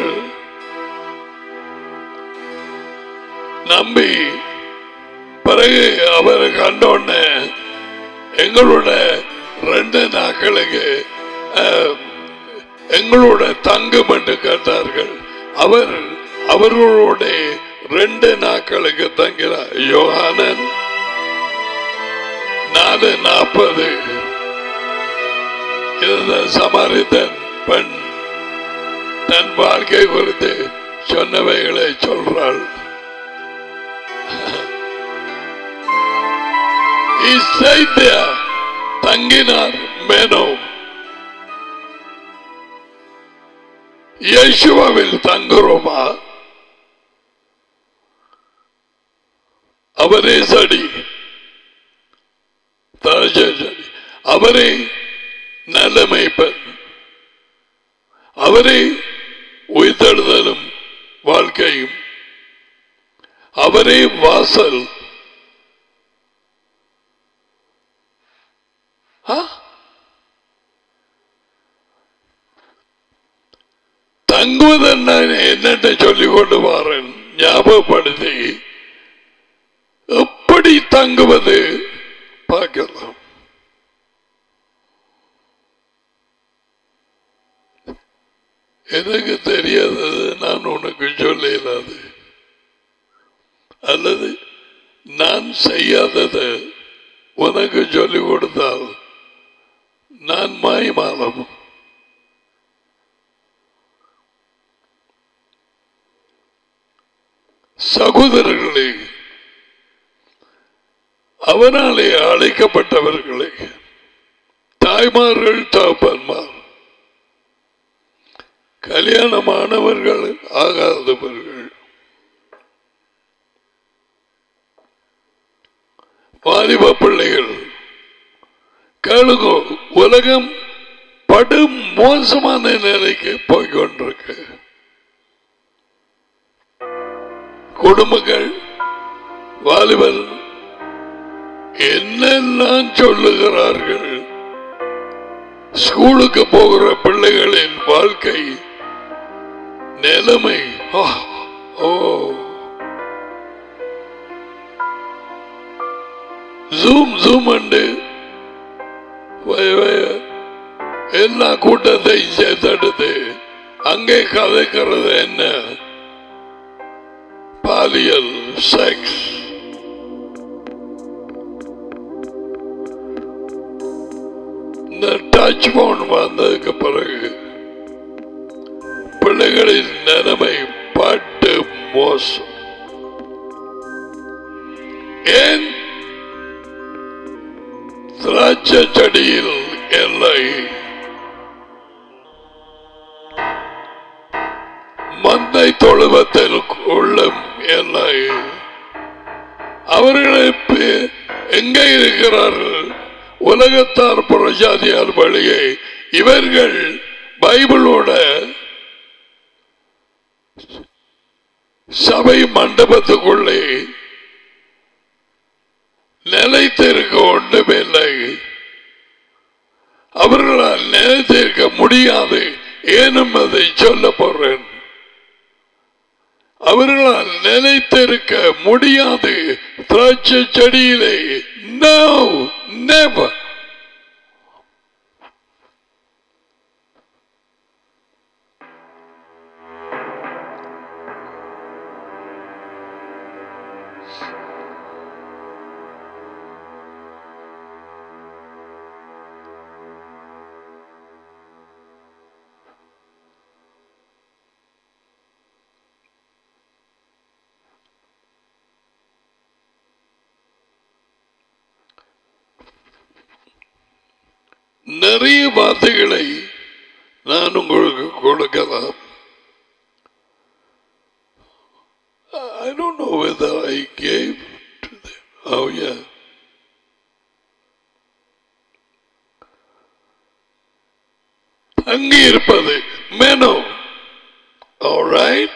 Speaker 1: நம்பி பிறகு அவரை கண்டோடனே எங்களோட ரெண்டு நாட்களுக்கு அஹ், எங்களோட தங்கும் என்று கேட்டார்கள் அவர் அவர்களோட ரெண்டு நாட்களுக்கு தங்கினார் யோகானன் நாலு நாற்பது இருந்த சமாரித்தன் பெண் தன் வாழ்க்கை குறித்து சொன்னவைகளை சொல்றாள் இசைத்தியா தங்கினார் மேனோ யேசுவாவில் தங்குறோமா அவரே சடி தாஜ சடி அவரே நல்லமைப்பன் அவரே உயிர்த்தெழுதலும் வாழ்க்கையும் அவரே வாசல் ஆ? தங்குவதென்ன என்னென்ன சொல்லிக் கொண்டு வாரன் ஞாபகப்படுத்தி எப்படி தங்குவது பார்க்கலாம் எனக்கு தெரியாதது நான் உனக்கு சொல்ல இயலாது அல்லது நான் செய்யாதது உனக்கு சொல்லிக் கொடுத்தால் நான் மாய்மாலம் சகோதரர்களே அவனாலே அழைக்கப்பட்டவர்களே தாய்மார்கள் தகப்பன்மார் கல்யாணமானவர்கள் ஆகாதவர்கள் வாலிப பிள்ளைகள் கேளுங்கோ உலகம் படு மோசமான நிலைக்கு போய்கொண்டிருக்கு குடும்பங்கள் வாலிபர் என்னெல்லாம் சொல்லுகிறார்கள் ஸ்கூலுக்கு போகிற பிள்ளைகளின் வாழ்க்கை நிலைமை ஆ, ஓ ஜூம் ஜூம் அண்டு வய வய எல்லா கூட்டத்தை சேர்த்தெடுத்து அங்கே கதைக்கிறது என்ன பாலியல் செக்ஸ் இந்த டச் போன் வந்ததுக்கு பிறகு பிள்ளைகளின் நிலைமை பட்டு மோசம் ஏன் திராட்சை செடியில் எல்லை மந்தை தொழுவத்தில் உள்ளம் எல்லை அவர்கள் இப்ப எங்கே இருக்கிறார்கள் உலகத்தார் புறஜாதியார் வழியே இவர்கள் பைபிளோட சபை மண்டபத்துக்குள்ளே நிலைத்திருக்க ஒன்றுமில்லை அவர்களால் நிலைத்திருக்க முடியாது ஏனும் அதை சொல்ல போறேன் அவர்களால் நிலைத்திருக்க முடியாது திராட்சை செடியிலே நோ நெவர் நிறைய வார்த்தைகளை நான் உங்களுக்கு கொடுக்கலாம் I don't know whether I gave to them. Oh yeah. தங்கி இருப்பது மெனு All right.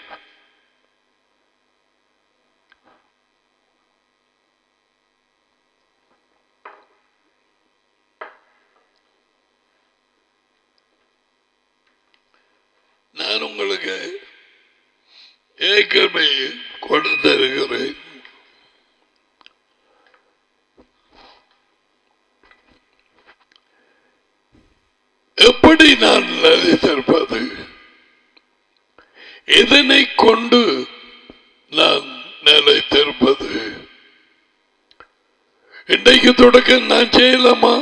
Speaker 1: நான் உங்களுக்கு ஏற்கனவே கொடுத்திருக்கிறேன் எப்படி நான் நினைத்திருப்பது இதனை கொண்டு நான் எனக்கு தொடக்க நான் செய்யலாமா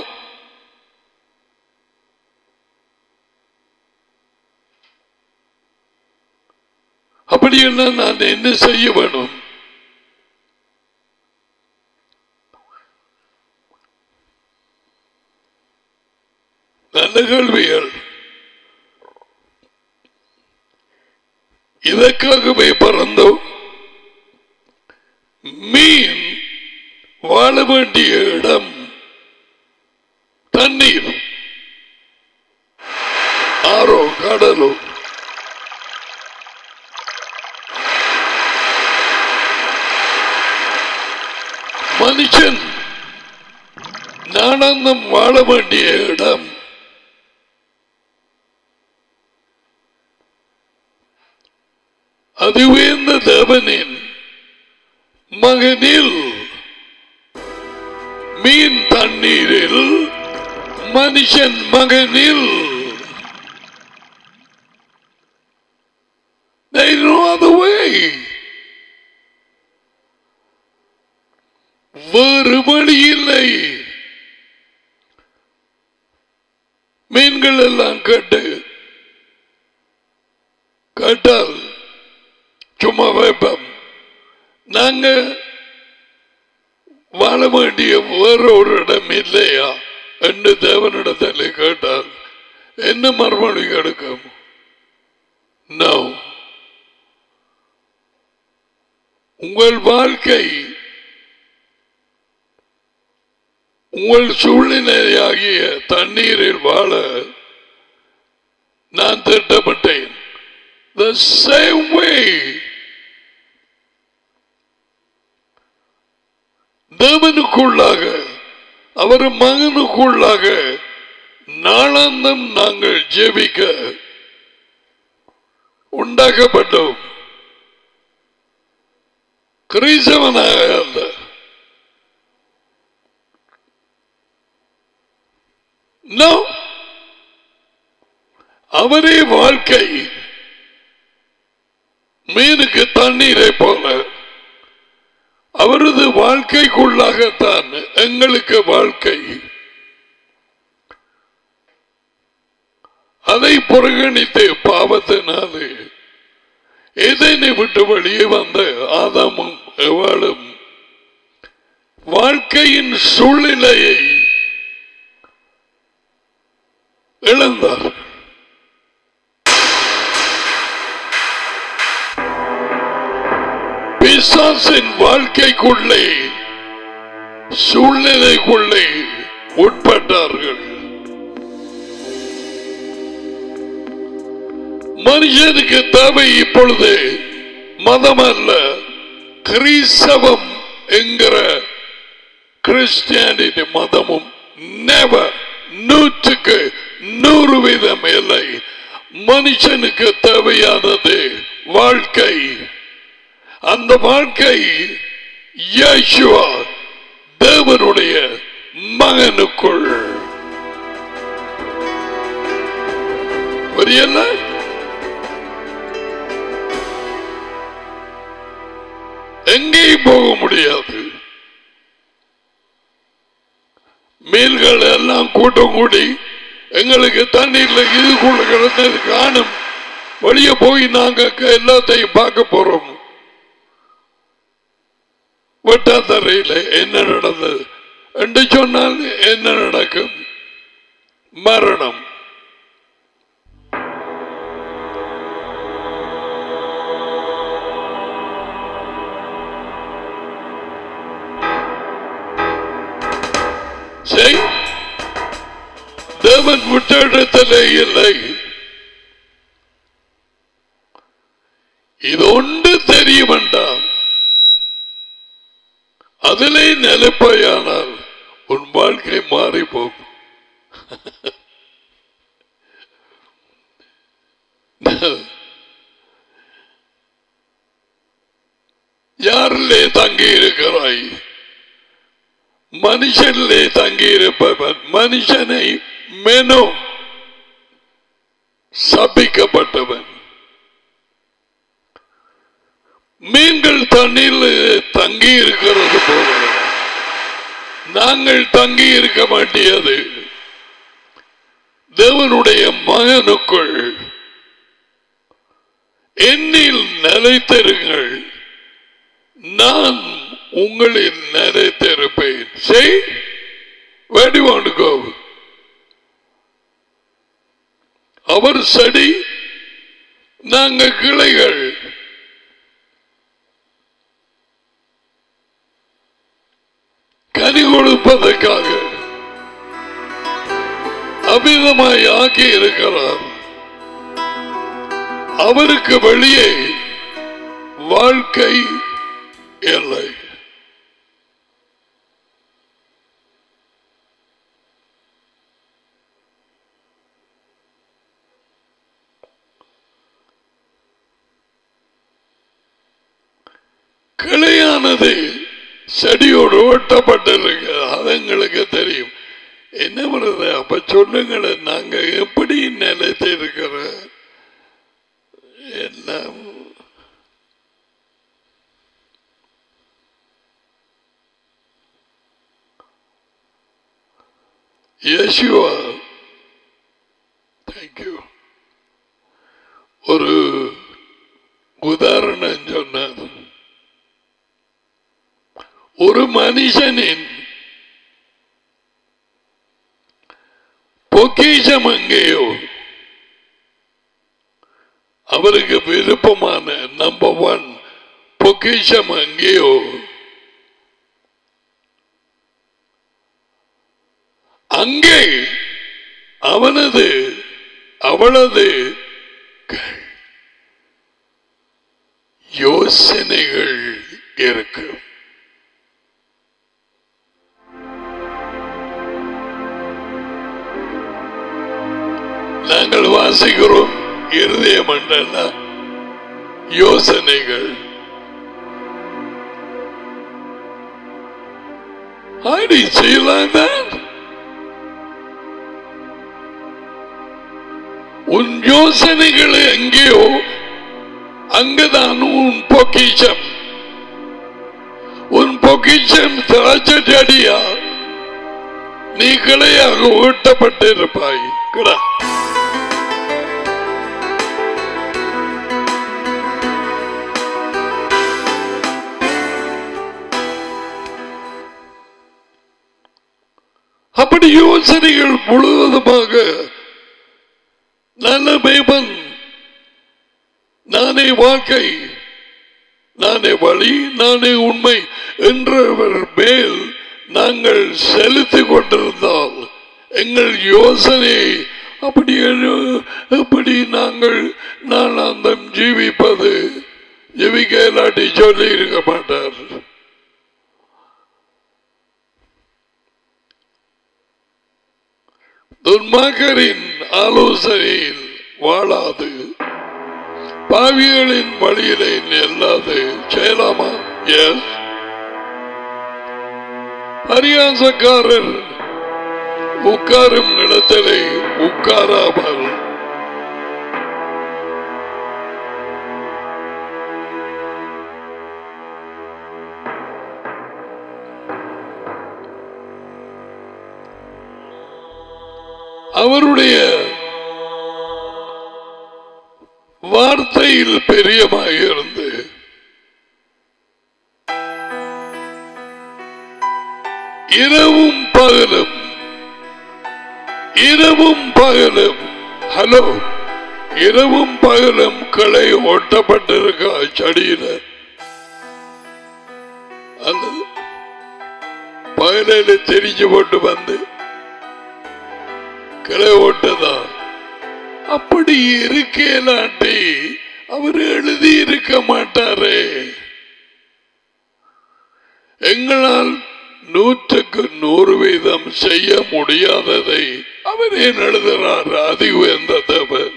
Speaker 1: அப்படியெல்லாம் நான் என்ன செய்ய வேணும் நல்ல கேள்விகள் இதற்காகவே பிறந்தோம் மீன் வாழ வேண்டிய இடம் தண்ணீர் ஆறோ கடலோ மனுஷன் நானந்தம் வாழ வேண்டிய இடம் அதுவே இந்த தேவனின் மகனில் மீன் தண்ணீரில் மனுஷன் மகனில் They know other way. வேறு வழி இல்லை மீன்கள் எல்லாம் கேட்டு கேட்டால் சும்மா வைப்போம் நாங்க வாழ வேண்டிய வேறொரு இடம் இல்லையா என்று தேவனிடத்தில் கேட்டால் என்ன மறுமொழி எடுக்கும் நோ உங்கள் வாழ்க்கை உங்கள் சூழ்நிலையாகிய தண்ணீரில் வாழ நான் திட்டமிட்டேன் The same way தேவனுக்குள்ளாக அவர் மகனுக்குள்ளாக நாளாந்தம் நாங்கள் ஜெபிக்க உண்டாக்கப்பட்டோம் கிறிஸ்தவனாக அல்ல No. அவரே வாழ்க்கை மீனுக்கு தண்ணீரை போல அவரது வாழ்க்கைக்குள்ளாகத்தான் எங்களுக்கு வாழ்க்கை அதை புறக்கணித்து பாவத்தினாலே எதனை விட்டு வெளியே வந்த ஆதாமும் எவாளும் வாழ்க்கையின் சூழ்நிலையை இழந்தார் பிசாசின் வாழ்க்கைக்குள்ளே சூழ்நிலைக்குள்ளே உட்பட்டார்கள் மனுஷனுக்கு தேவை இப்பொழுது மதம் அல்ல கிறிஸ்தவம் என்கிற கிறிஸ்டியானிட்டி மதமும் நெவர் நூற்றுக்கு நூறு வீதம் இல்லை மனுஷனுக்கு தேவையானது வாழ்க்கை அந்த வாழ்க்கை இயேசுவா தேவனுடைய மகனுக்குள் புரியல எங்கேயும் போக முடியாது மீன்கள் எல்லாம் கூட்டம் கூடி எங்களுக்கு தண்ணீர்ல இதுக்குள்ள கிடந்தது காணும் வெளியே போய் நாங்க க- எல்லாத்தையும் பார்க்க போறோம் வெட்டாத்தரையில் என்ன நடந்தது என்று சொன்னால் என்ன நடக்கும் மரணம் சரி தேவன் விட்ட இடத்திலே இல்லை இது ஒன்று தெரிய வேண்டாம் அதிலே நிலைப்பாயானால் உன் வாழ்க்கை மாறி போகும் யாரிலே தங்கி இருக்கிறாய் மனுஷனிலே தங்கி இருப்பவன் மனுஷனை மெனோ சபிக்கப்பட்டவன் மீன்கள் தண்ணீரில் தங்கி இருக்கிறது போல நாங்கள் தங்கி இருக்க மாட்டியது தேவனுடைய மகனுக்குள் என்னில் நிலைத்திருங்கள் நான் உங்களில் நிலைத்திருப்பேன் செய் where do you want to go அவர் செடி நாங்க கிளைகள் கனி கொடுப்பதற்காக அமிதமாய் ஆக்கி இருக்கிறார் அவருக்கு வெளியே வாழ்க்கை இல்லை கிளையானது செடியோடு ஓட்டப்பட்டிருக்கு அது எங்களுக்கு தெரியும் என்ன பண்ணுறது அப்ப சொல்லுங்களேன் நாங்க எப்படி நிலைத்து இருக்கிற எல்லாம் யேசுவா தேங்க்யூ ஒரு உதாரணம் சொன்னார் ஒரு மனுஷனின் பொக்கிஷம் எங்கேயோ அவருக்கு விருப்பமான நம்பர் ஒன் பொக்கிஷம் எங்கேயோ அங்கே அவனது அவளது யோசனைகள் இருக்கும் நாங்கள் வாசிக்கிறோம் இருதய மண்டல யோசனைகள் How do you see like that? உன் யோசனைகள் எங்கேயோ அங்குதான் உன் பொக்கிஷம் உன் பொக்கிஷம் திராட்சை அடியா நீ கிளையாக ஊட்டப்பட்டிருப்பாய் கிடா அப்படி யோசனைகள் முழுவதுமாக நல்ல மேபன் நானே வாழ்க்கை நானே வழி நானே உண்மை என்றவர் மேல் நாங்கள் செலுத்திக் கொண்டிருந்தால் எங்கள் யோசனையை அப்படி எழு- எப்படி நாங்கள் நாளாந்தம் ஜீவிப்பது ஜீவிக்க இல்லாட்டி சொல்லி இருக்க மாட்டார் துன்மாக்கரின் ஆலோசனையில் வாழாது பாவிகளின் வழியிலே நில்லாது செய்யலாமா எஸ் பரியாசக்காரர் உட்காரும் இடத்திலே உட்காராமல் அவருடைய வார்த்தையில் பெரியமாக இருந்து இரவும் பகலும் இரவும் பகலும் ஹலோ இரவும் பகலும் கிளை ஒட்டப்பட்டிருக்கா செடியில அல்லது பகலில தெரிஞ்சு போட்டு வந்து கிளை ஓட்டதா அப்படி இருக்கலாட்டி அவர் எழுதி இருக்க மாட்டாரே எங்களால் நூற்றுக்கு நூறு வீதம் செய்ய முடியாததை அவர் ஏன் எழுதுகிறார் அதி உயர்ந்த தேவன்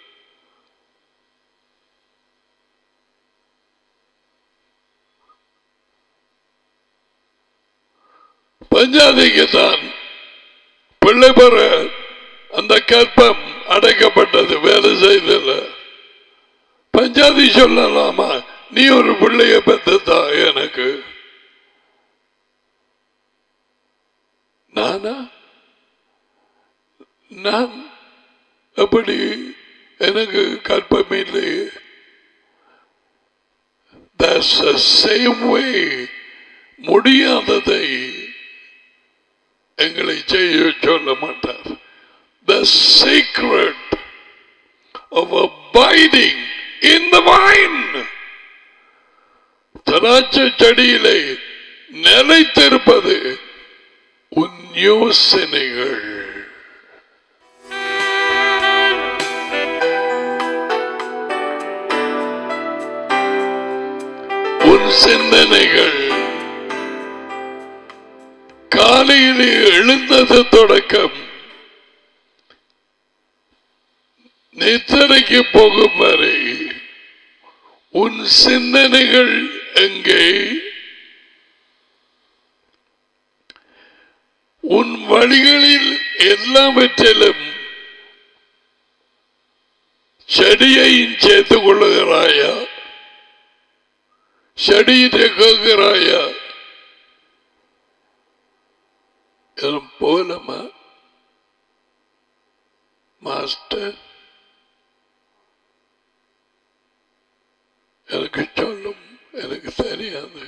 Speaker 1: பஞ்சாதிக்கு தான் பிள்ளை பெற அந்த கற்பம் அடைக்கப்பட்டது வேலை செய்தல பஞ்சாதி சொல்லலாமா நீ ஒரு பிள்ளைய பெற்றதா எனக்கு நானா நான் எப்படி எனக்கு கற்பமில்லை That's the same way முடியாததை எங்களை செய்ய சொல்ல மாட்டார் The secret of abiding in the vine திராட்சை செடியிலே நிலைத்திருப்பது உன் யோசனைகள் உன் சிந்தனைகள் காலையிலே எழுந்தது தொடக்கம் நித்திரைக்கு போகும் வரை உன் சிந்தனைகள் எங்கே உன் வழிகளில் எல்லாவற்றிலும் செடியையும் சேர்த்துக் கொள்ளுகிறாயா செடியிட்ட கேட்கிறாயா எதுவும் போலமா மாஸ்டர் எனக்கு சொல்லும் எனக்கு தெரியாது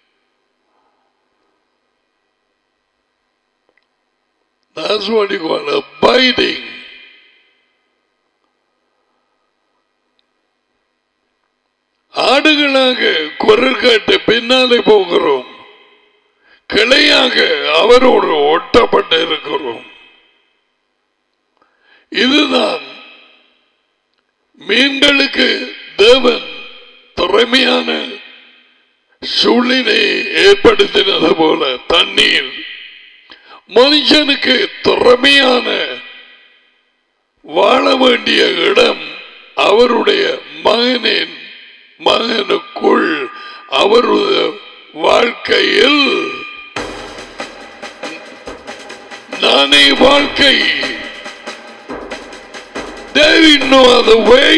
Speaker 1: That's what you call abiding. ஆடுகளாக குரல் கேட்டு பின்னாலே போகிறோம் கிளையாக அவரோடு ஒட்டப்பட்டு இருக்கிறோம் இதுதான் மீன்களுக்கு தேவன் திறமையான சூழ்நிலையை ஏற்படுத்தினது போல தண்ணீர் மனுஷனுக்கு திறமையான வாழ வேண்டிய இடம் அவருடைய மகனின் மகனுக்குள் அவருடைய வாழ்க்கையில் நானே வாழ்க்கை There is no other way.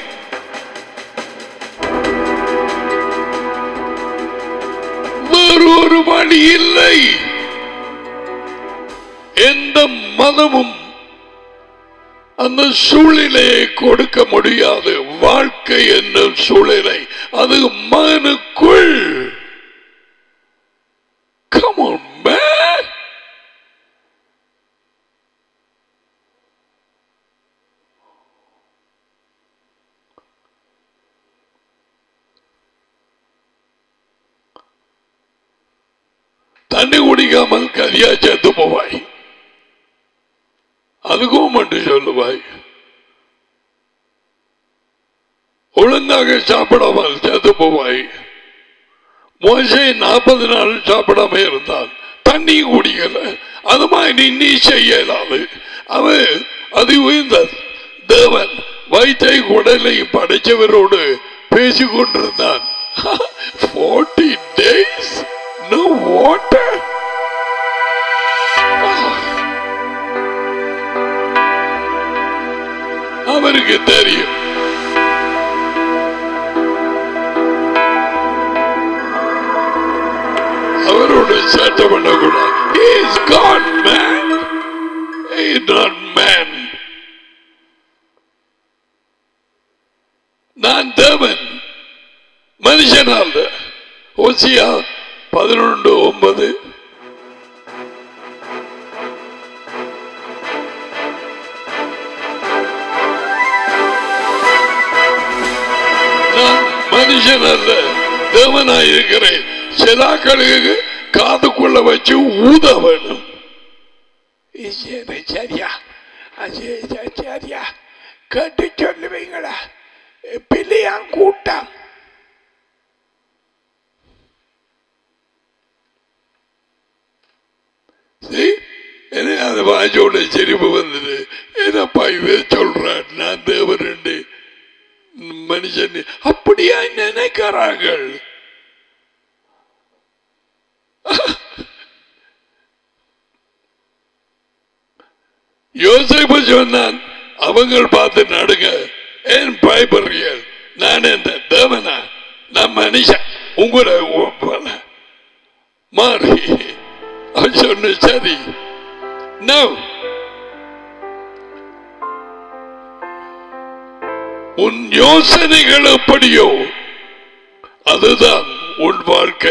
Speaker 1: வேறு ஒரு வழி இல்லை எந்த மதமும் அந்த சூழ்நிலையை கொடுக்க முடியாது வாழ்க்கை என்னும் சூழ்நிலை அது மகனுக்குள் Come on, man. தண்ணி குடிக்காமல் கரியா சேர்த்து போவாய் அதுக்கும் மட்டும் சொல்லுவாய் ஒழுங்காக சாப்பிடாமல் சேர்த்து போவாய் மோசை நாற்பது நாள் சாப்பிடாம இருந்தால் தண்ணி குடிக்கல அது மாதிரி நீ செய்ய இயலாது அவன் அது உயர்ந்த தேவன் வயிற்றை குடலை படைச்சவரோடு பேசிக் கொண்டிருந்தான் 40 days no water அவருக்கு தெரியும் அவரோட சேட்டை பண்ணக்கூடாது He is God, man. He is not man. நான் தேவன் மனுஷன் அல்ல ஓசியா பதினொன்று ஒன்பது நான் மனுஷன் அல்ல தேவனாயிருக்கிறேன் சிலாக்களுக்கு காதுக்குள்ள வச்சு ஊத வேணும் சரியா சரியா கேட்டு சொல்லுவீங்களா பிள்ளையான் கூட்டம் See? எனக்கு அந்த வாஜோட சிரிப்பு வந்தது என்னப்பா இதை சொல்றான் நான் தேவரண்டு மனுஷன் அப்படியா நினைக்கிறார்கள் யோசிப்பு சொன்னான் அவங்கள் பார்த்து நடுங்க ஏன் பயப்படுறீர்கள் நான் என்ன தேவனா நான் மனுஷன் உங்களை ஒப்பல மாறி அவன் சொன்ன சரி No. உன் யோசனைகள் எப்படியோ அதுதான் உன் வாழ்க்கை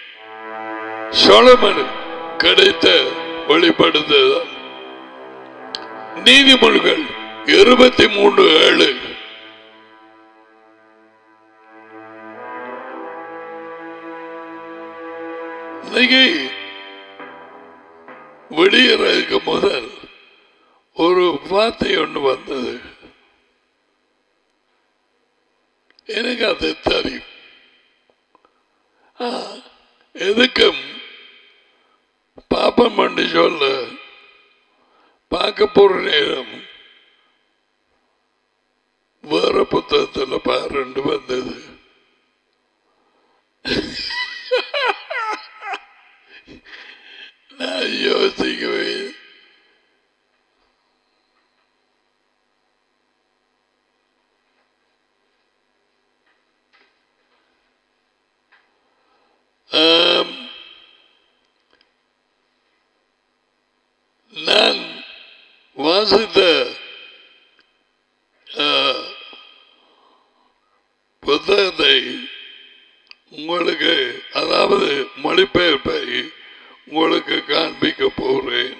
Speaker 1: சோழமனு கிடைத்த வெளிப்படுத்துதல் நீதிமொழிகள் இருபத்தி மூன்று ஏழு இன்னைக்கு விடியறதுக்கு முதல் ஒரு வார்த்தை ஒன்று வந்தது எனக்கு அது தெரியும் ஆ, எதுக்கும் பாப்பம் பண்ணி சொல்ல பார்க்க போற நேரம் வேற புத்தகத்தில் பாருண்டு வந்தது நான் யோசிக்கவே ஆம். நான் வாசித்த ஆ, புத்தகத்தை உங்களுக்கு அதாவது மொழிபெயர்ப்பை உங்களுக்கு காண்பிக்க போகிறேன்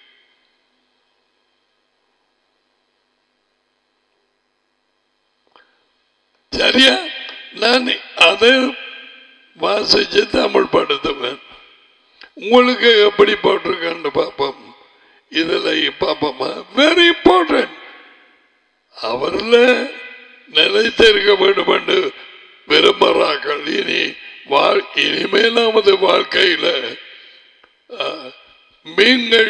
Speaker 1: சரியா நான் அதை வாசிச்சு தமிழ் படுத்துவேன் உங்களுக்கு எப்படி போட்டிருக்கான்னு பார்ப்போம் இதுல பார்ப்போமா வெரி இம்பார்ட்டன்ட் அவர்ல நிலைத்திருக்க வேண்டும் என்று விரும்புகிறார்கள் இனி வாழ் இனிமேல் நமது வாழ்க்கையில ஆ, மீன்கள்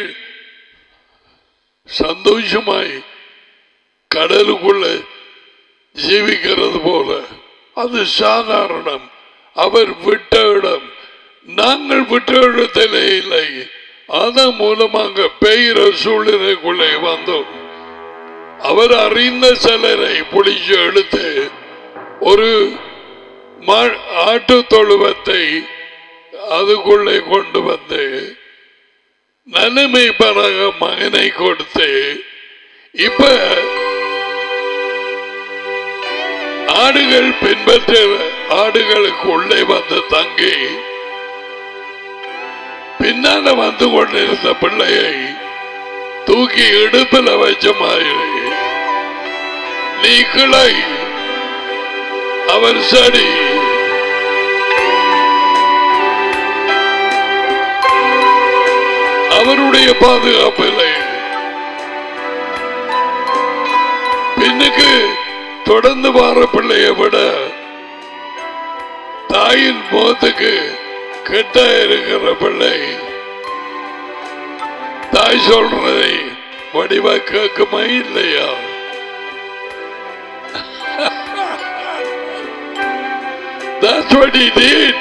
Speaker 1: சந்தோஷமாய் கடலுக்குள்ள ஜீவிக்கிறது போல அது சாதாரணம் அவர் விட்ட இடம் நாங்கள் விட்ட இடத்திலே இல்லை அதன் மூலமாக பெயர சூழ்நிலைக்குள்ளே வந்தோம் அவர் அறிந்த சிலரை பிடிச்சு எடுத்து ஒரு மா- ஆட்டு தொழுவத்தை அதுக்குள்ளே கொண்டு வந்து நன்மை பரக மகனை கொடுத்து இப்ப ஆடுகள் பின்பற்ற ஆடுகளுக்கு உள்ளே வந்து தங்கி பின்னால வந்து கொண்டிருந்த பிள்ளையை தூக்கி இடுப்பில் வச்ச மாதிரி நீ கிளை அவர் சரி அவருடைய பாதுகாப்பில்லை பின்னுக்கு தொடர்ந்து வார பிள்ளையை விட தாயின் முகத்துக்கு கெட்ட இருக்கிற பிள்ளை தாய் சொல்றதை வடிவா கேட்குமா இல்லையா That's what he did.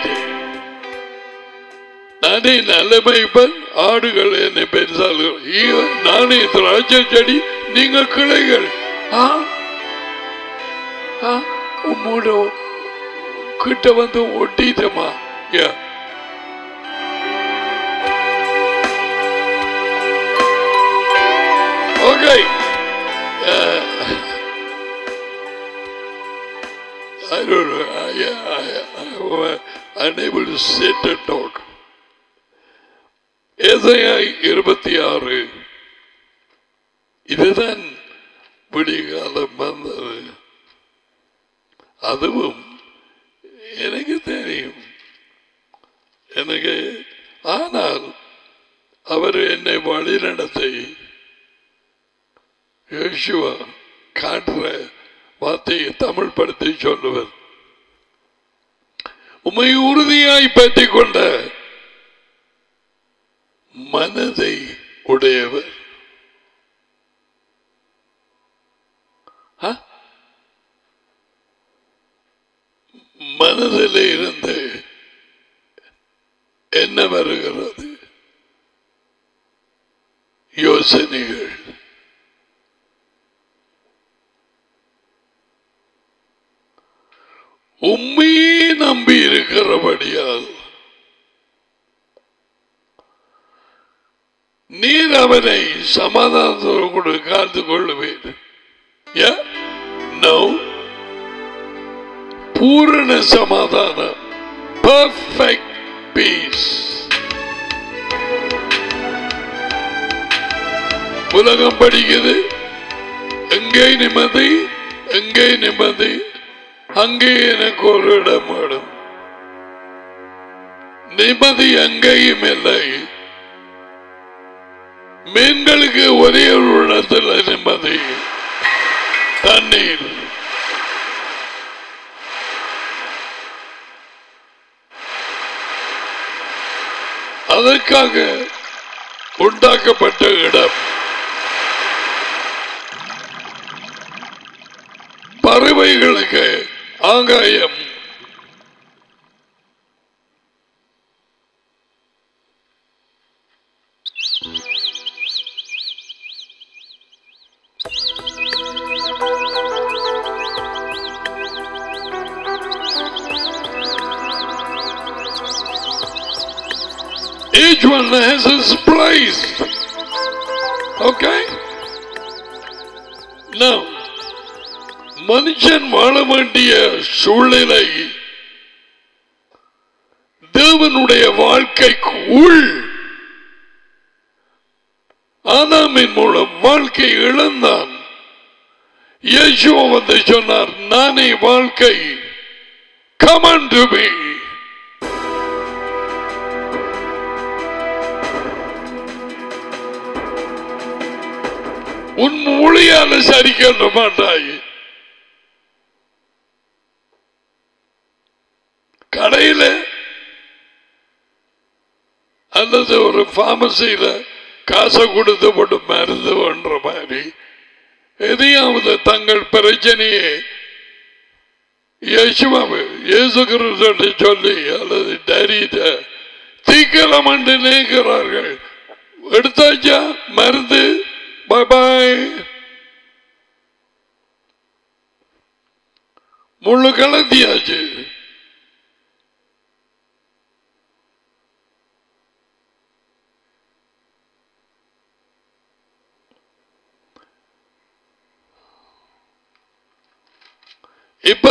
Speaker 1: நானே நல்ல மைப்பன் ஆடுகள் என்னை பெருசார்கள் ஐயோ, நானே திராட்சை செடி நீங்க கிளைகள் ஆ? ஆ? உம்மோட கிட்ட வந்து ஒட்டிட்டமா Yeah. Okay. Uh, I don't know. I, I, I, I'm unable to sit and talk. ஏசாயாய் இருபத்தி ஆறு இதுதான் விடிகாலம் வந்தது அதுவும் எனக்கு தெரியும் எனக்கு ஆனால் அவர் என்னை வழி நடத்தி யோசுவா காட்டுற வார்த்தையை தமிழ் படுத்தி சொல்லுவர் உம்மை உறுதியாய் பற்றிக் கொண்ட மனதை உடையவர் ஆ? மனதிலே இருந்து என்ன வருகிறது யோசனைகள் உண்மையே நம்பி இருக்கிறபடியால் நீர் அவனை சமாதானத்தோடு கூட காத்து கொள்ளுவேன் Yeah? No. பூரண சமாதானம் பர்ஃபெக்ட் பீஸ் உலகம் படிக்குது எங்கே நிம்மதி எங்கே நிம்மதி அங்கே எனக்கு ஒரு இடம் வேணும் நிம்மதி எங்கேயும் இல்லை மீன்களுக்கு ஒரே ஒரு இடத்துல நிம்மதி தண்ணீர் அதற்காக உண்டாக்கப்பட்ட இடம் பறவைகளுக்கு ஆகாயம் Each one has its place. Okay? Now, மனுஷன் வாழ வேண்டிய சூழ்நிலை தேவனுடைய வாழ்க்கைக்கு உள் ஆதாமின் மூலம் வாழ்க்கை இழந்தான் இயேசுவ வந்து சொன்னார் நானே வாழ்க்கை கமன் டு மீ உன் மொழியால சரிக்க மாட்டாய் கடையில அல்லது ஒரு பார்மசியில காசை கொடுத்து போட்டு மருந்து பண்ற மாதிரி எதையாவது தங்கள் பிரச்சனையை இயேசுவாவு இயேசு கிறிஸ்துவிட்ட சொல்லி அல்லது டரியிட்ட தீக்கலாம் என்று நினைக்கிறார்கள் எடுத்தாச்சா மருந்து பாய் பாய் முள்ளு கலத்தியாச்சு இப்ப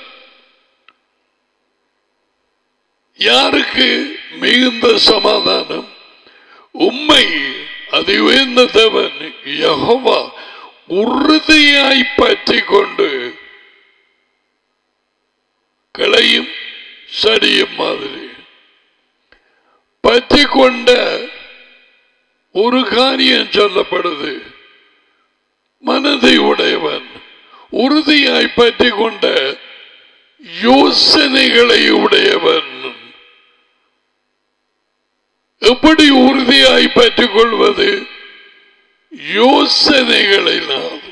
Speaker 1: யாருக்கு மிகுந்த சமாதானம் உண்மை அது உயர்ந்த தேவன் யெகோவா உறுதியாய் பற்றி கொண்டு கிளையும் செடியும் மாதிரி பற்றி கொண்ட ஒரு காரியம் சொல்லப்படுது மனதை உடையவன் உறுதியாய் பற்றி கொண்ட யோசனைகளை உடையவன் எப்படி உறுதியாய் பற்றிக் கொள்வது யோசனைகளினால்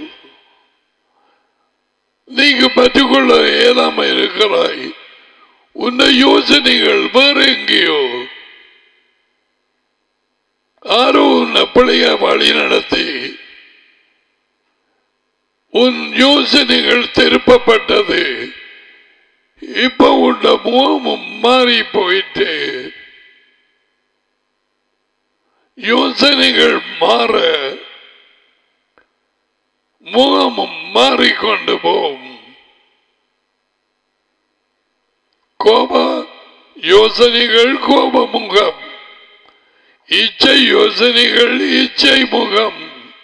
Speaker 1: நீங்க பற்றிக்கொள்ள இயலாம இருக்கிறாய் உன்னை யோசனைகள் வேற எங்கேயோ ஆரோ உன்னை பிள்ளைய வழி நடத்தி உன் யோசனைகள் திருப்பப்பட்டது இப்ப உன்ன முகமும் மாறி போயிட்டு யோசனைகள் மாற முகமும் மாறிக்கொண்டு போகும் கோப யோசனைகள் கோப முகம் இச்சை யோசனைகள் இச்சை முகம்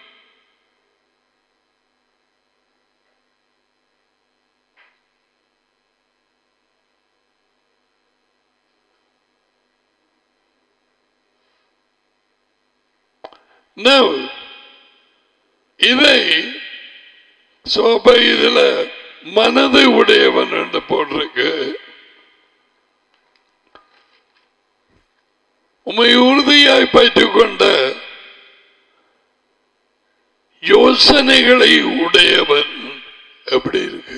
Speaker 1: No. இதை சோப இதுல மனதை உடையவன் என்று போட்டிருக்கு உமை உறுதியாய் பற்றிக் கொண்ட யோசனைகளை உடையவன் எப்படி இருக்கு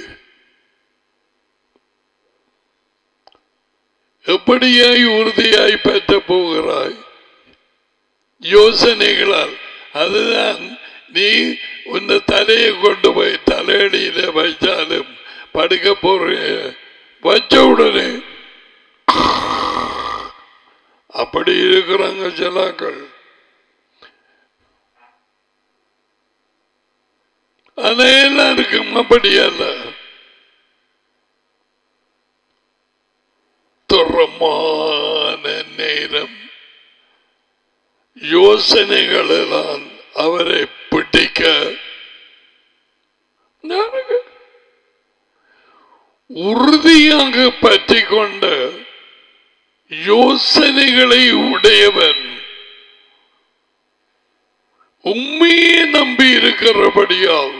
Speaker 1: எப்படியாய் உறுதியாய் பெற்ற போகிறாய் யோசனைகளால் அதுதான் நீ உன்னை தலையை கொண்டு போய் தலையடியில வைச்சாலும் படுக்க போற வச்ச உடனே அப்படி இருக்கிறாங்க சிலாக்கள் ஆனா எல்லாருக்கும் அப்படி அல்ல துறமான நேரம் யோசனைகளெல்லாம் அவரை பிடிக்க நானுங்க உறுதியாக பற்றி கொண்ட யோசனைகளை உடையவன் உண்மையே நம்பி இருக்கிறபடியால்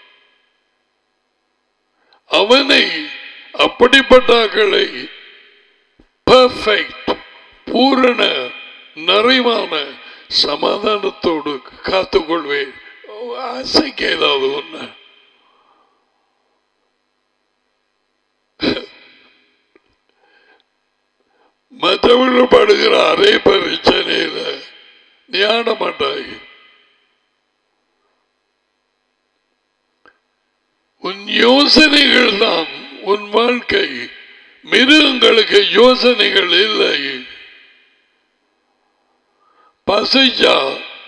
Speaker 1: அவனை அப்படிப்பட்டாக்களை பர்ஃபெக்ட் பூரண நிறைவான சமாதானத்தோடு காத்துக்கொள்வேன் ஆசைக்கு ஏதாவது ஒண்ணு மற்றவர்கள் படுகிற அரை பிரச்சனையில நீ ஆட மாட்டாய் உன் யோசனைகள் தான் உன் வாழ்க்கை மிருகங்களுக்கு யோசனைகள் இல்லை பசிச்சா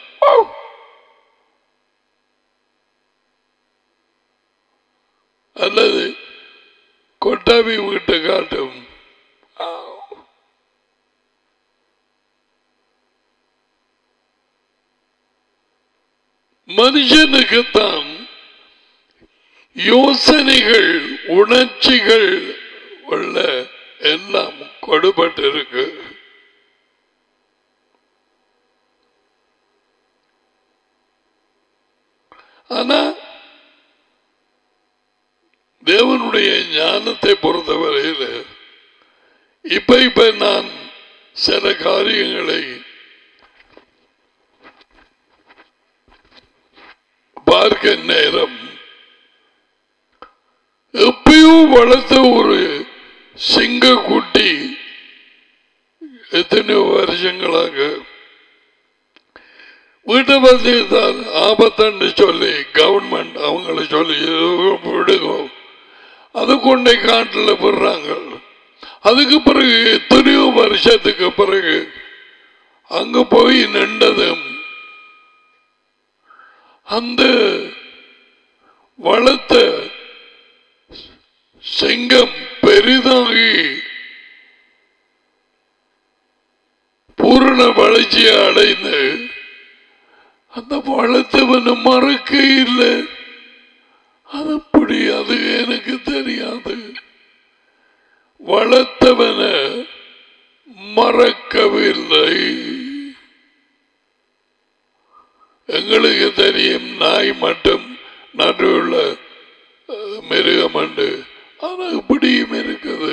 Speaker 1: அல்லது கொட்டாவி வீட்டு காட்டும் மனுஷனுக்குத்தான் யோசனைகள் உணர்ச்சிகள் உள்ள எல்லாம் கொடுபட்டிருக்கு ஆனா தேவனுடைய ஞானத்தை பொறுத்தவரையில் இப்ப இப்ப நான் சில காரியங்களை பார்க்க நேரம் எப்பயோ வளர்த்த ஒரு சிங்க குட்டி எத்தனையோ வருஷங்களாக வீட்டை பற்றித்தான் ஆபத்துன்னு சொல்லி கவர்மெண்ட் அவங்கள சொல்லி விடுவோம் அது கொண்டை காட்டில் விடுறாங்க அதுக்கு பிறகு எத்தனையோ வருஷத்துக்கு பிறகு அங்க போய் நின்றதும் அந்த வளர்த்த சிங்கம் பெரிதாகி பூரண வளர்ச்சியை அடைந்து அந்த வளர்த்தவனை மறக்க இல்லை அது அப்படி அது எனக்கு தெரியாது வளர்த்தவனை மறக்கவில்லை எங்களுக்கு தெரியும் நாய் மட்டும் நடுவுள்ள அஹ், மிருகம் உண்டு ஆனா இப்படியும் இருக்குது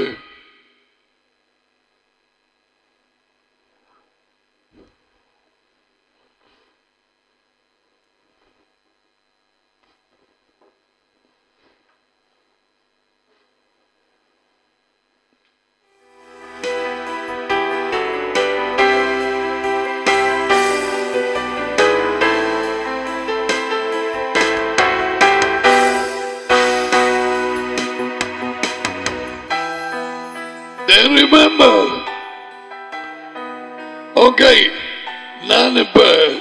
Speaker 1: They remember. Okay, நான் இப்ப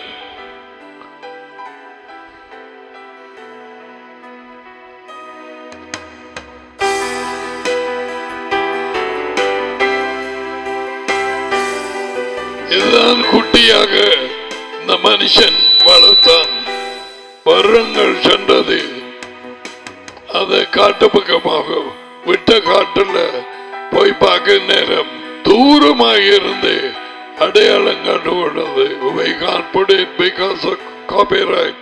Speaker 1: இதுதான் குட்டியாக இந்த மனுஷன் வளர்த்தான் வருடங்கள் சென்றது அதை காட்டு பக்கமாக விட்ட காட்டுல போய் பார்க்க நேரம் தூரமாக இருந்து அடையாளம் கண்டுகொண்டது we can't put it because of copyright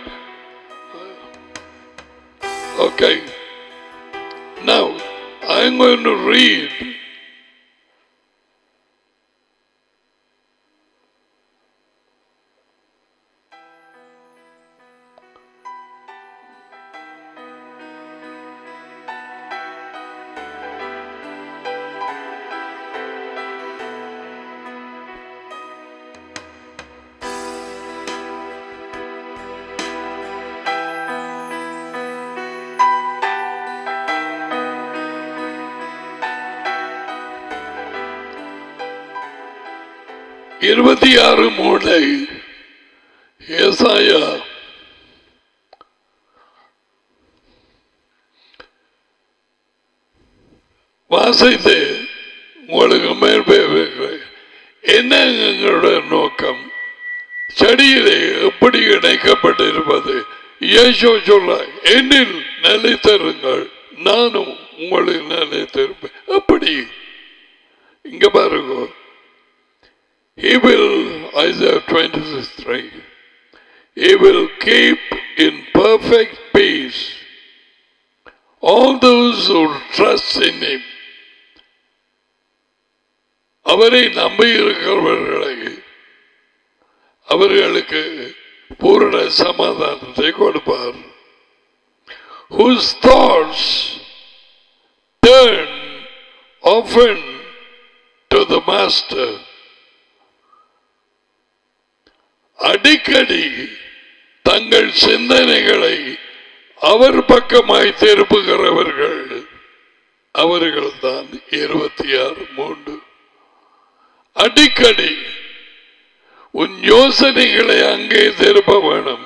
Speaker 1: okay now I'm going to read இருபத்தி ஆறு மூளை ஏசாயா வாசித்து உங்களுக்கு மேல் போய் வைக்கிறேன். என்ன எங்களுடைய நோக்கம் செடியிலே எப்படி இணைக்கப்பட்டிருப்பது இயேசு சொல்ல என்னில் நிலைத்தருங்கள் நானும் உங்களில் நிலைத்திருப்பேன் அப்படி இங்க பாருங்க He will, Isaiah 26 3, He will keep in perfect peace all those who trust in Him. அவரை நம்பி இருக்கிறவர்களை அவர்களுக்கு பூரண சமாதானத்தை கொடுப்பார் whose thoughts turn often to the master அடிக்கடி தங்கள் சிந்தனைகளை அவர் பக்கமாய் திருப்புகிறவர்கள் அவர்கள் தான் இருபத்தி ஆறு மூன்று அடிக்கடி உன் யோசனைகளை அங்கே திருப்ப வேணும்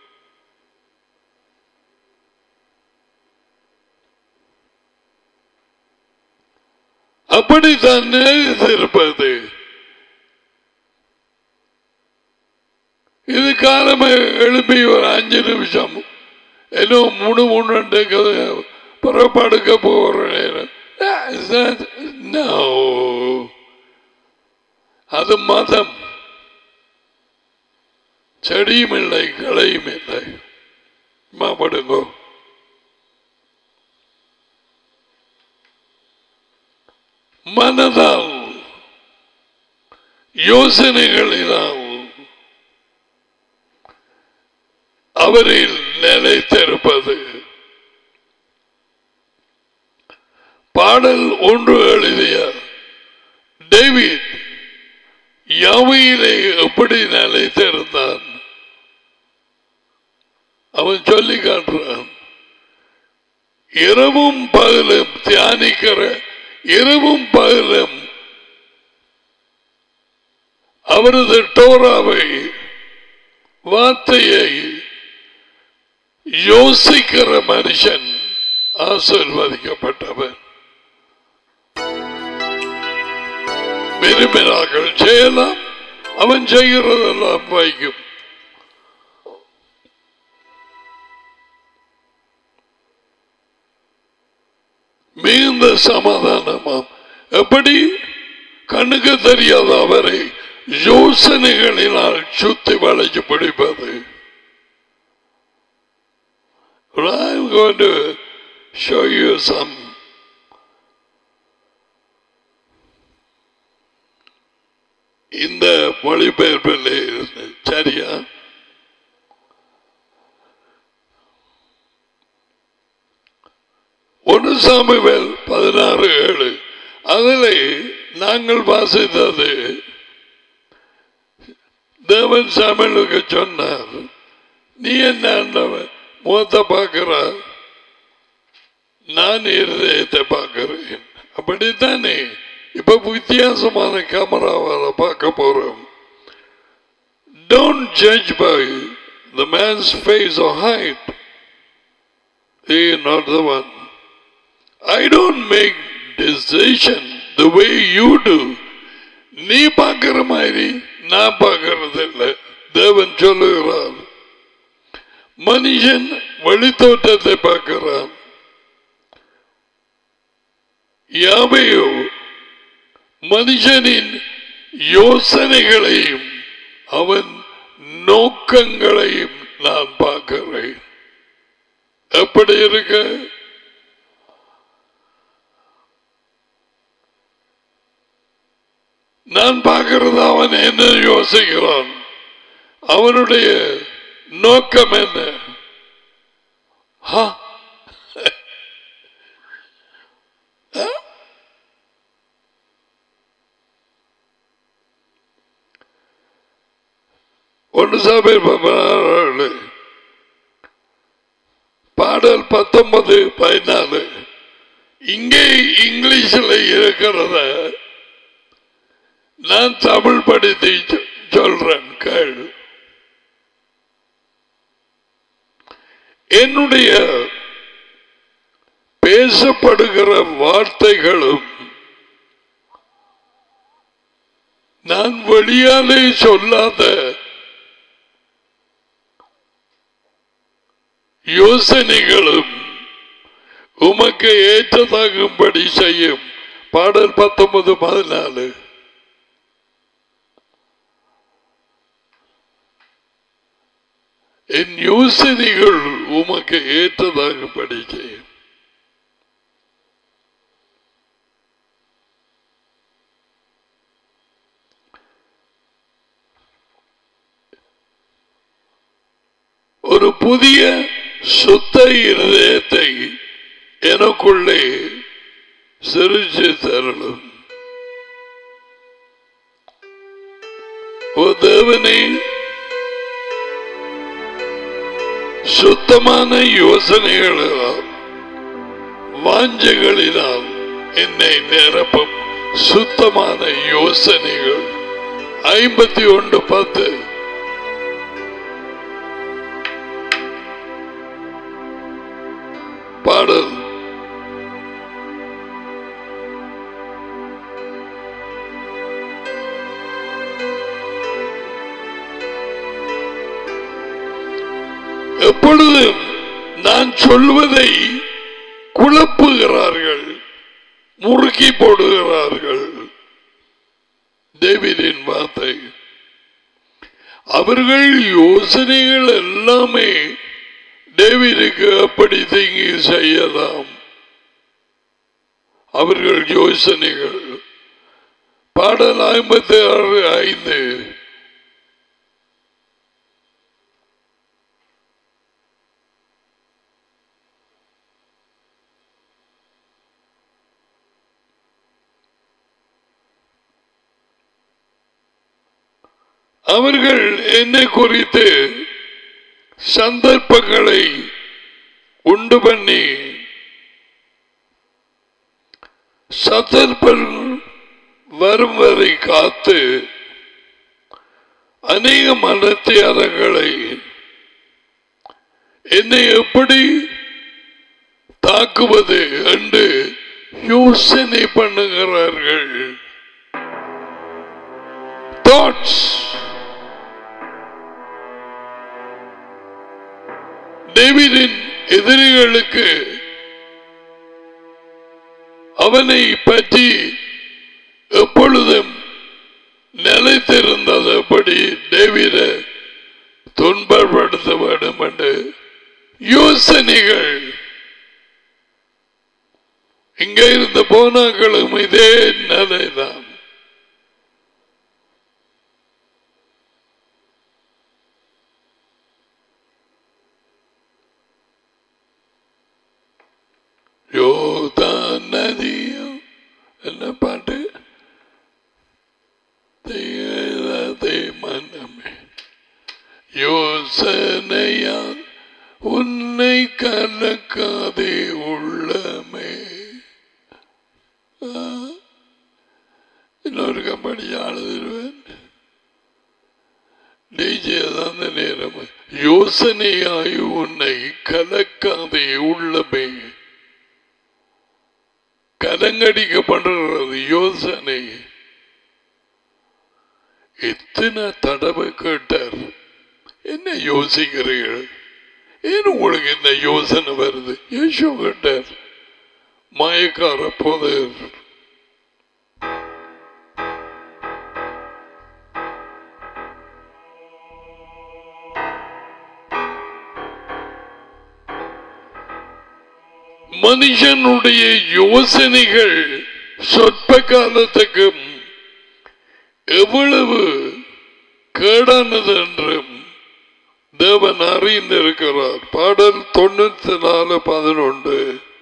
Speaker 1: அப்படித்தான் திருப்பது இது காலமே எழுப்பி ஒரு அஞ்சு நிமிஷம் ஏதோ மூணு மூணு புறப்படுக்க போகிற நேரம் Is that- No. அது மதம் செடியும் இல்லை களையும் இல்லை மாப்படுங்கோ மனதால் யோசனைகளினால் அவரில் நிலைத்திருப்பது பாடல் ஒன்று எழுதிய டேவிட் யாவையிலே எப்படி நிலைத்திருந்தான் அவன் சொல்லி காட்டுறான் இரவும் பகலும் தியானிக்கிற இரவும் பகலும் அவரது டோராவை வார்த்தையை யோசிக்கிற மனுஷன் ஆசிர்வதிக்கப்பட்டவன் விரும்பினார்கள் செய்யலாம் அவன் செய்கிறதெல்லாம் வைக்கும் மிகுந்த சமாதானமாம் எப்படி கண்ணுக்கு தெரியாத அவரை யோசனைகளினால் சுத்தி வளைச்சு பிடிப்பது I'm going to show you some இந்த மொழிபெயர்ப்பில் இருந்து சரியா ஒன்று சாமுவேல் பதினாறு ஏழு அதில் நாங்கள் வாசித்தது தேவன் சாமுவேலுக்கு சொன்னார் நீ என்ன ஆண்டவன் முகத்தை பார்க்கிற நான் இருதயத்தை பார்க்கிறேன் அப்படித்தானே இப்ப வித்தியாசமான கேமராவால பார்க்க போறோம் don't judge by the man's face or height he not the one I don't make decision the way you do நீ பார்க்கிற மாதிரி நான் பார்க்கறது இல்லை தேவன் சொல்லுகிறார் மனுஷன் வெளித்தோட்டத்தை பார்க்கிறான் யாவையோ மனுஷனின் யோசனைகளையும் அவன் நோக்கங்களையும் நான் பார்க்கிறேன் எப்படி இருக்க நான் பார்க்கிறது அவன் என்ன யோசிக்கிறான் அவனுடைய நோக்கம் என்ன ஆ? ஆ? ஒன்று சபை பதினாறு பாடல் பத்தொன்பது பதினாலு இங்கே இங்கிலீஷில் இருக்கிறத நான் தமிழ் படித்து சொ- சொல்றேன் கேள் என்னுடைய பேசப்படுகிற வார்த்தைகளும் நான் வெளியாலே சொல்லாத யோசனைகளும் உமக்கு ஏற்றதாகும்படி செய்யும் பாடல் பத்தொன்பது பதினாலு என் யோசனைகள் உமக்கு ஏற்றதாகும்படி செய்யும் ஒரு புதிய சுத்த இருதயத்தை எனக்குள்ளே சிரிச்சு தரணும் ஓ தேவனே சுத்தமான யோசனைகளால் வாஞ்சைகளினால் என்னை நிரப்பும் சுத்தமான யோசனைகள் ஐம்பத்தி ஒன்று பத்து பாடல் எப்பொழுதும் நான் சொல்வதை குழப்புகிறார்கள் முறுக்கி போடுகிறார்கள் தேவிதின் வார்த்தை அவர்கள் யோசனைகள் எல்லாமே டேவிடுக்கு அப்படி தீங்கி செய்யலாம் அவர்கள் யோசனைகள் பாடல் ஐம்பத்தி ஆறு ஐந்து அவர்கள் என்னை குறித்து சந்தர்ப்பங்களை உண்டு பண்ணி சந்தர்ப்பங்கள் வரும் வரை காத்து அநேக மனத்தியாரங்களை என்னை எப்படி தாக்குவது என்று யோசனை பண்ணுகிறார்கள் தாட்ஸ் டேவிடின் எதிரிகளுக்கு அவனை பற்றி எப்பொழுதும் நிலைத்திருந்தது எப்படி டேவிட துன்பப்படுத்த வேண்டும் என்று யோசனைகள் இங்க இருந்த போனாக்களும் இதே நிலைதான் யோதான் நதியும் என்ன பாட்டு தீயதை மனமே யோசனையால் உன்னை கலக்காதே உள்ளமே ஆ, இன்னொரு கம்பெனி எழுதிடுவேன் டிஜே தான் நேரம் யோசனையாய் உன்னை கலக்காதே உள்ளமே கலங்கடிக்கப்படுறது யோசனை எத்தனை தடவை கேட்டார் என்ன யோசிக்கிறீர்கள் ஏன் உங்களுக்கு இந்த யோசனை வருது யேசு கேட்டார் மயக்கார போதர் மனுஷனுடைய யோசனைகள் சொற்ப காலத்துக்கும் எவ்வளவு கேடானது என்றும் தேவன் அறிந்திருக்கிறார் பாடல் தொண்ணூத்தி நாலு பதினொன்று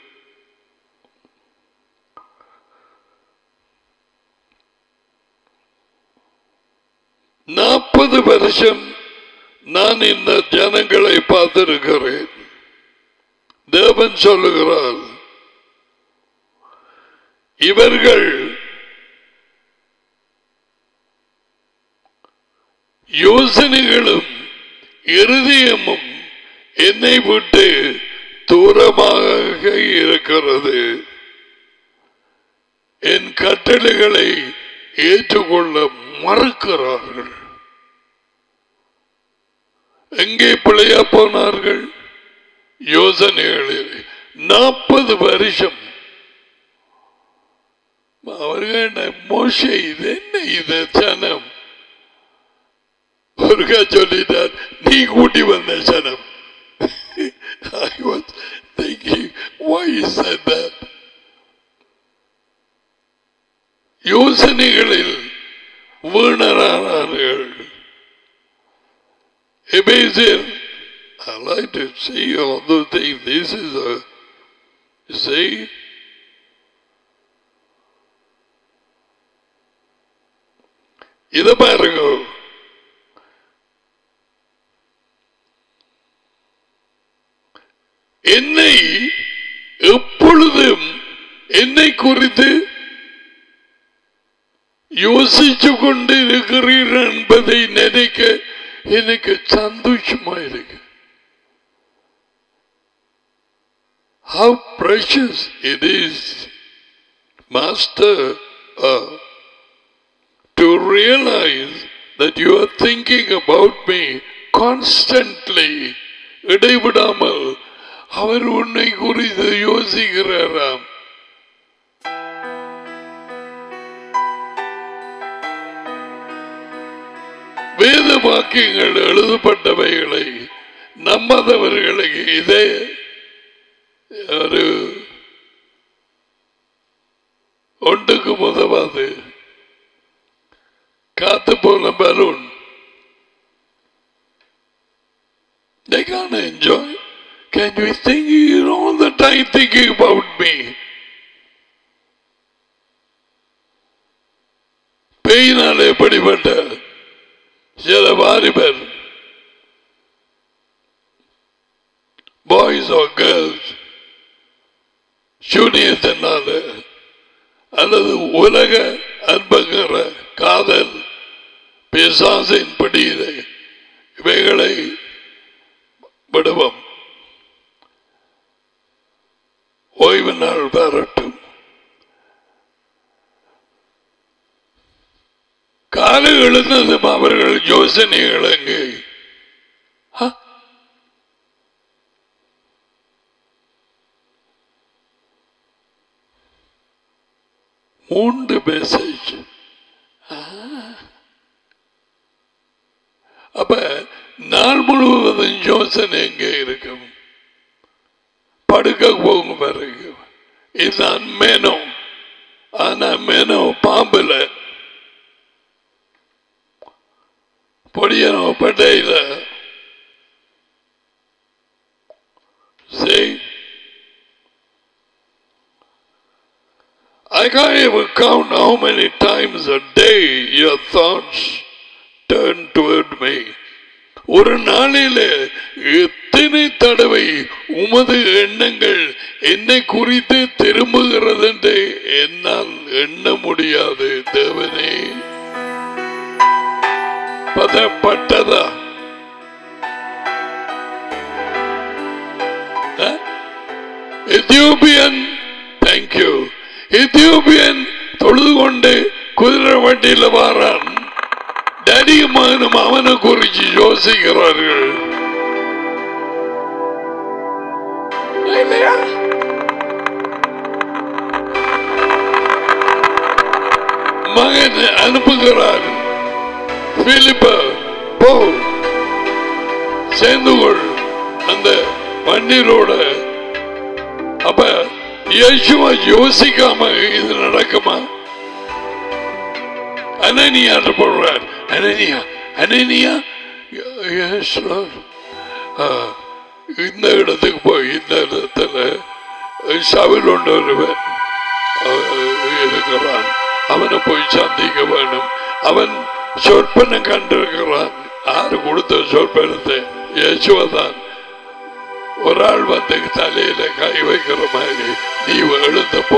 Speaker 1: நாற்பது வருஷம் நான் இந்த ஜனங்களை பார்த்திருக்கிறேன் தேவன் சொல்லுகிறார் இவர்கள் யோசனைகளும் இருதயமும் என்னை விட்டு தூரமாக இருக்கிறது என் கட்டளைகளை ஏற்றுக்கொள்ள மறுக்கிறார்கள் எங்கே பிழையா போனார்கள் யோசனைகளில் நாற்பது வருஷம் அவர்கள் என்ன மோசே இது என்ன இது சனம் ஒருக்கா சொல்லிட்டார் நீ கூட்டி வந்த சனம் I was thinking, why is that that? யோசனைகளில் வீணரானார்கள் எபேசியர் I like to see all those things. This is a see இத பாருங்க என்னை எப்பொழுதும் என்னை குறித்து யோசிச்சு கொண்டு இருக்கிறீர்கள் என்பதை நினைக்க எனக்கு சந்தோஷமா இருக்கு How precious it is, Master, uh, to realize that you are thinking about me constantly. இடைவிடாமல் அவர் உன்னை குறித்து யோசிக்கிறாராம் வேத வாக்கியங்கள் எழுதப்பட்டவைகளை நம்பாதவர்களுக்கு இதே ஒரு ஒன்றுக்கு முதவாது காத்து போன balloon They can't enjoy. Can you think you're all the time thinking about me? பெயினால் எப்படிப்பட்ட சில வாலிபர் பாய்ஸ் ஆர் கேர்ள்ஸ் சூனியத்தினால அல்லது உலக அன்புங்கிற காதல் பிசாசின் பிடியிலே இவைகளை விடுவோம் ஓய்வு நாள் வரட்டும் காலை எழுந்ததும் அவர்கள் யோசனைகள் அங்கே ஆ? மூன்று மெசேஜ் அப்ப நாள் முழுவதும் யோசனை எங்கே இருக்கும் படுக்க போகும் பிறகு இதுதான் மேனோ ஆனா மேனோ பாம்புல பொடியனோ பட்டையில See? I can't even count how many times a day your thoughts turn toward me. ஒரு நாளிலே எத்தனை தடவை உமது எண்ணங்கள் என்னை குறித்து திரும்புகிறது என்று என்னால் எண்ண முடியாது தேவனே பதப்பட்டதா எத்தியோப்பியன் தேங்க்யூ எத்தியோப்பியன் தொழுது கொண்டு குதிரை வண்டியில வாரான் டடியும் மகனும் அவனை குறிச்சு யோசிக்கிறார்கள் இல்லையா மகன் அனுப்புகிறார் பிலிப்ப போ சேர்ந்து கொள் அந்த வண்டியிலோட அப்ப இயேசுவா யோசிக்காம இது நடக்குமா அனனியா போடுறார் அனனியா அனனியா Yes, Lord. ஆ, இந்த இடத்துக்கு போய் இந்த இடத்துல சவில் ஒன்று ஒருவன் இருக்கிறான் அவனை போய் சந்திக்க வேண்டும் அவன் சொற்பனை கண்டிருக்கிறான் யாரு கொடுத்த சொற்பனத்தை யேசுவதான் ஒரு ஆள் வந்து தலையில கை வைக்கிற மாதிரி நீ எழுந்து போ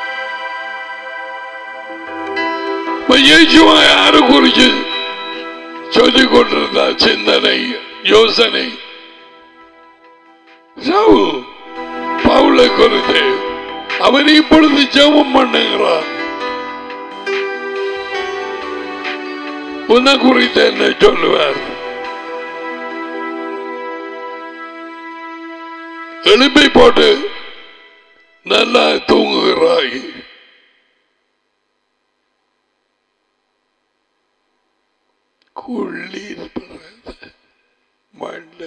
Speaker 1: இப்ப இயேசுவா யாரு குறிச்சு சொல்லிக் கொண்டிருந்தா சிந்தனை யோசனை சாவு உங்களை குறித்து அவன் இப்பொழுது ஜெபம் பண்ணுகிறான் உன்னை குறித்து என்ன சொல்லுவார் எழுப்பி போட்டு நல்லா தூங்குகிறாய் குள்ளீர் மண்ட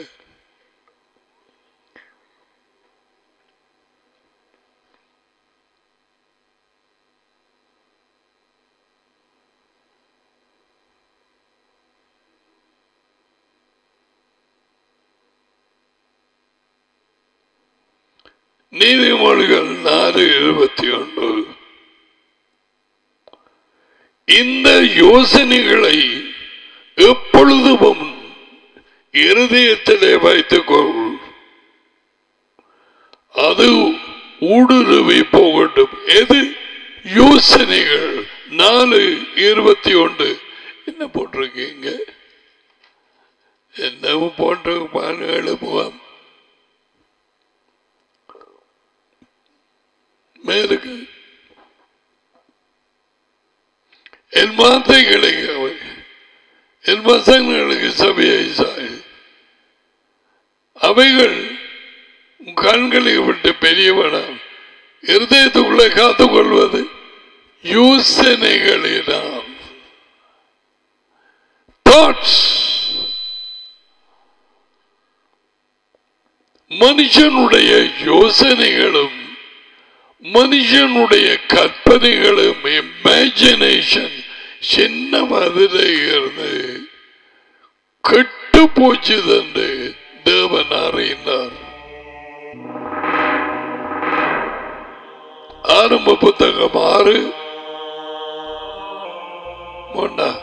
Speaker 1: நீதிமொழிகள் நாலு இருபத்தி ஒன்று இந்த யோசனைகளை எப்பொழுதும் இருதயத்திலே வைத்துக் கொள் அது ஊடுருவி போகட்டும் எது யோசனைகள் நாலு இருபத்தி ஒன்று என்ன போட்டிருக்கீங்க என்ன போட்டு பானு எழுப்புவான் மேலுக்கு என் வார்த்தைகளை அவர் என் வசனங்களுக்கு சபையை சாய் அவைகள் உன் கண்களை விட்டு பெரியவனாம் இருதயத்துக்குள்ளே காத்துக் கொள்வது யோசனைகளினால் தாட்ஸ் மனுஷனுடைய யோசனைகளும் மனுஷனுடைய கற்பனைகளும் இமேஜினேஷன் சின்ன மதுரை இருந்து கெட்டு போச்சு என்று தேவன் அறிந்தார் ஆரம்ப புத்தகம் ஆறு ஒன்னா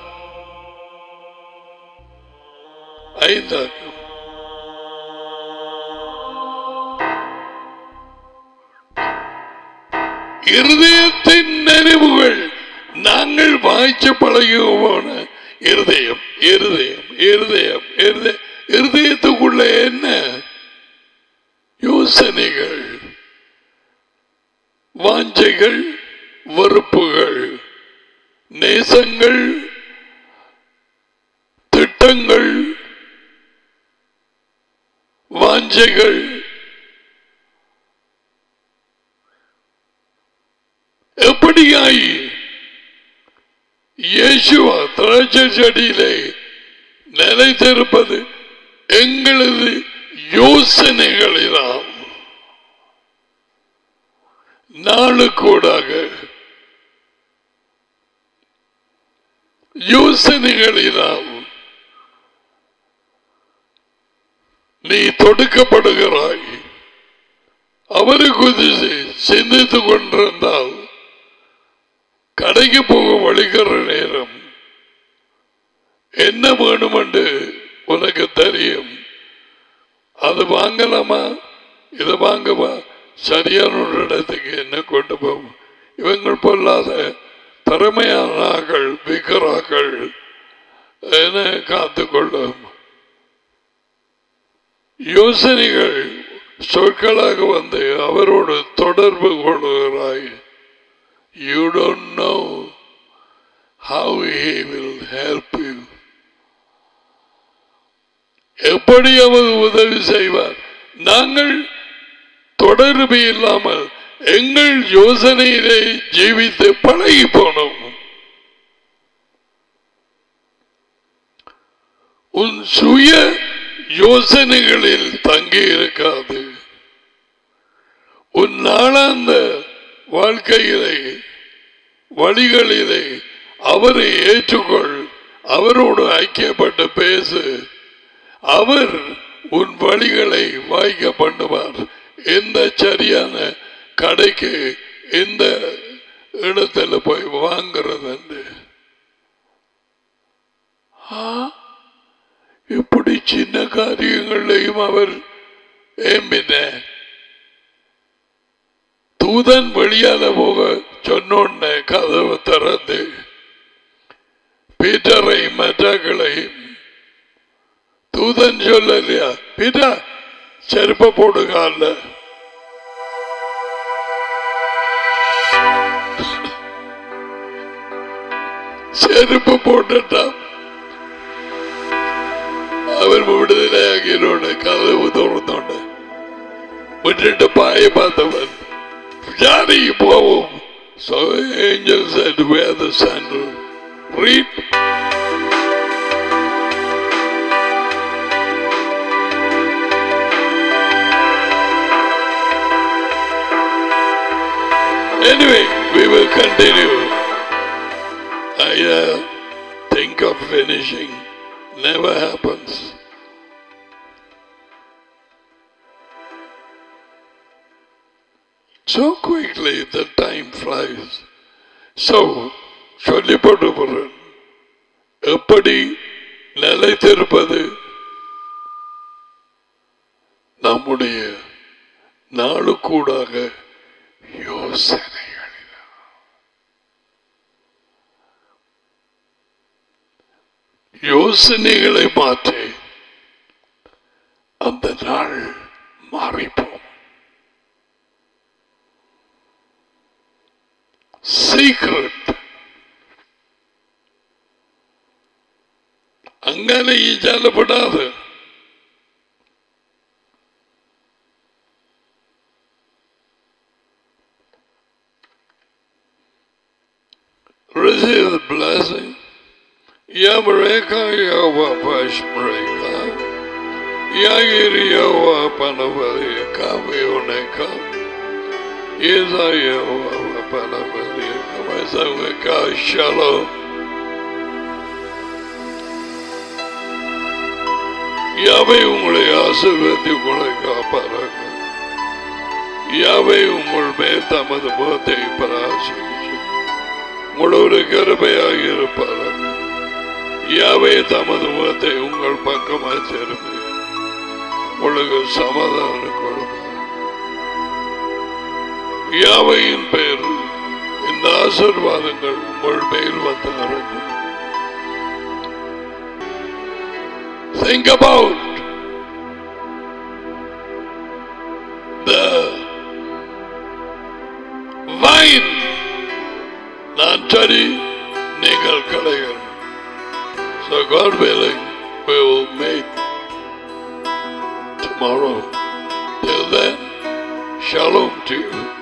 Speaker 1: ஐந்தாக்கம் இருதயத்தின் நினைவுகள் நாங்கள் வாய்ச்ச பழகுவோன இருதயம் இருதயம் இருதயம் இருதயம் இருதயத்துக்குள்ள என்ன யோசனைகள் வாஞ்சைகள் வெறுப்புகள் நேசங்கள் திட்டங்கள் வாஞ்சைகள் எப்படியாய் இயேசுவா திராட்சை செடியிலே நிலைத்திருப்பது எங்களது யோசனைகளிலாம் நாளுக்கூடாக யோசனைகளினால் நீ தொடுக்கப்படுகிறாய் அவருக்கு சிந்தித்துக் கொண்டிருந்தால் கடைக்கு போக வழிகிற நேரம் என்ன வேணும் என்று உனக்கு தெரியும் அது வாங்கலாமா இதை வாங்கவா சரியான ஒரு இடத்துக்கு என்ன கொண்டு போகும் இவங்கள் பொல்லாத திறமையான ஆக்கள் விக்கிராக்கள் என காத்துக்கொள்ளும் யோசனைகள் சொற்களாக வந்து அவரோடு தொடர்பு கொள்கிறாய் you don't know how he will help you. எப்படி அவர் உதவி செய்வார் நாங்கள் தொடர்பு இல்லாமல் எங்கள் யோசனையிலே ஜீவித்து பழகி போனோம் உன் சுய யோசனைகளில் தங்கி இருக்காது உன் நாளாந்த வாழ்க்கையிலே வழிகளிலே அவரை ஏற்றுக்கொள் அவரோடு ஐக்கியப்பட்டு பேசு அவர் உன் வழிகளை வாய்க்க பண்ணுவார் எந்த சரியான கடைக்கு எந்த இடத்துல போய் வாங்குறது என்று இப்படி சின்ன காரியங்களையும் அவர் ஏம்பின தூதன் வெளியால போக சொன்னோன்ன கதவு திறந்து பீட்டரை மற்றங்களையும் தூதன் சொல்லலையா பீட்டா செருப்ப போடுகால செருப்பு போட்டுட்டான் அவர் விடுதலையாகினோட கதவு திறந்தோட விட்டுட்டு பாய பார்த்தவன் ஜாதிக்கு போவோம் So angel said, wear the sandal. Read. Anyway, we will continue. I uh, think of finishing. Never happens. So quickly the time flies. So, சொல்லி போட்டு போறேன் எப்படி நிலைத்திருப்பது நம்முடைய நாளுக்கூடாக யோசனைகள் யோசனைகளை மாற்றி அந்த நாள் மாறிப்போம் சீக்ரெட் അങ്ങനെ ഈ ചാലപ്പെടാതെ Receive the blessing. Yamareka Yawa Pashmareka. Yagiri Yawa Panavareka Vioneka. Yeza Yawa Panavareka. Masaweka Shalom. யாவை உங்களை ஆசீர்வதி உங்களை காப்பாராக யாவை உங்கள் மேல் தமது முகத்தை பராசிரிச்சு உங்களோட கருமையாக இருப்பாராக யாவை தமது முகத்தை உங்கள் பக்கமாக திரும்பி உங்களுக்கு சமாதானம் கொடுப்பார் யாவையின் பேர் இந்த ஆசீர்வாதங்கள் உங்கள் மேல் வந்து இறங்கும் think about the vine நான் சரி நீங்கள் கலைகள் so God willing we will meet tomorrow till then shalom to you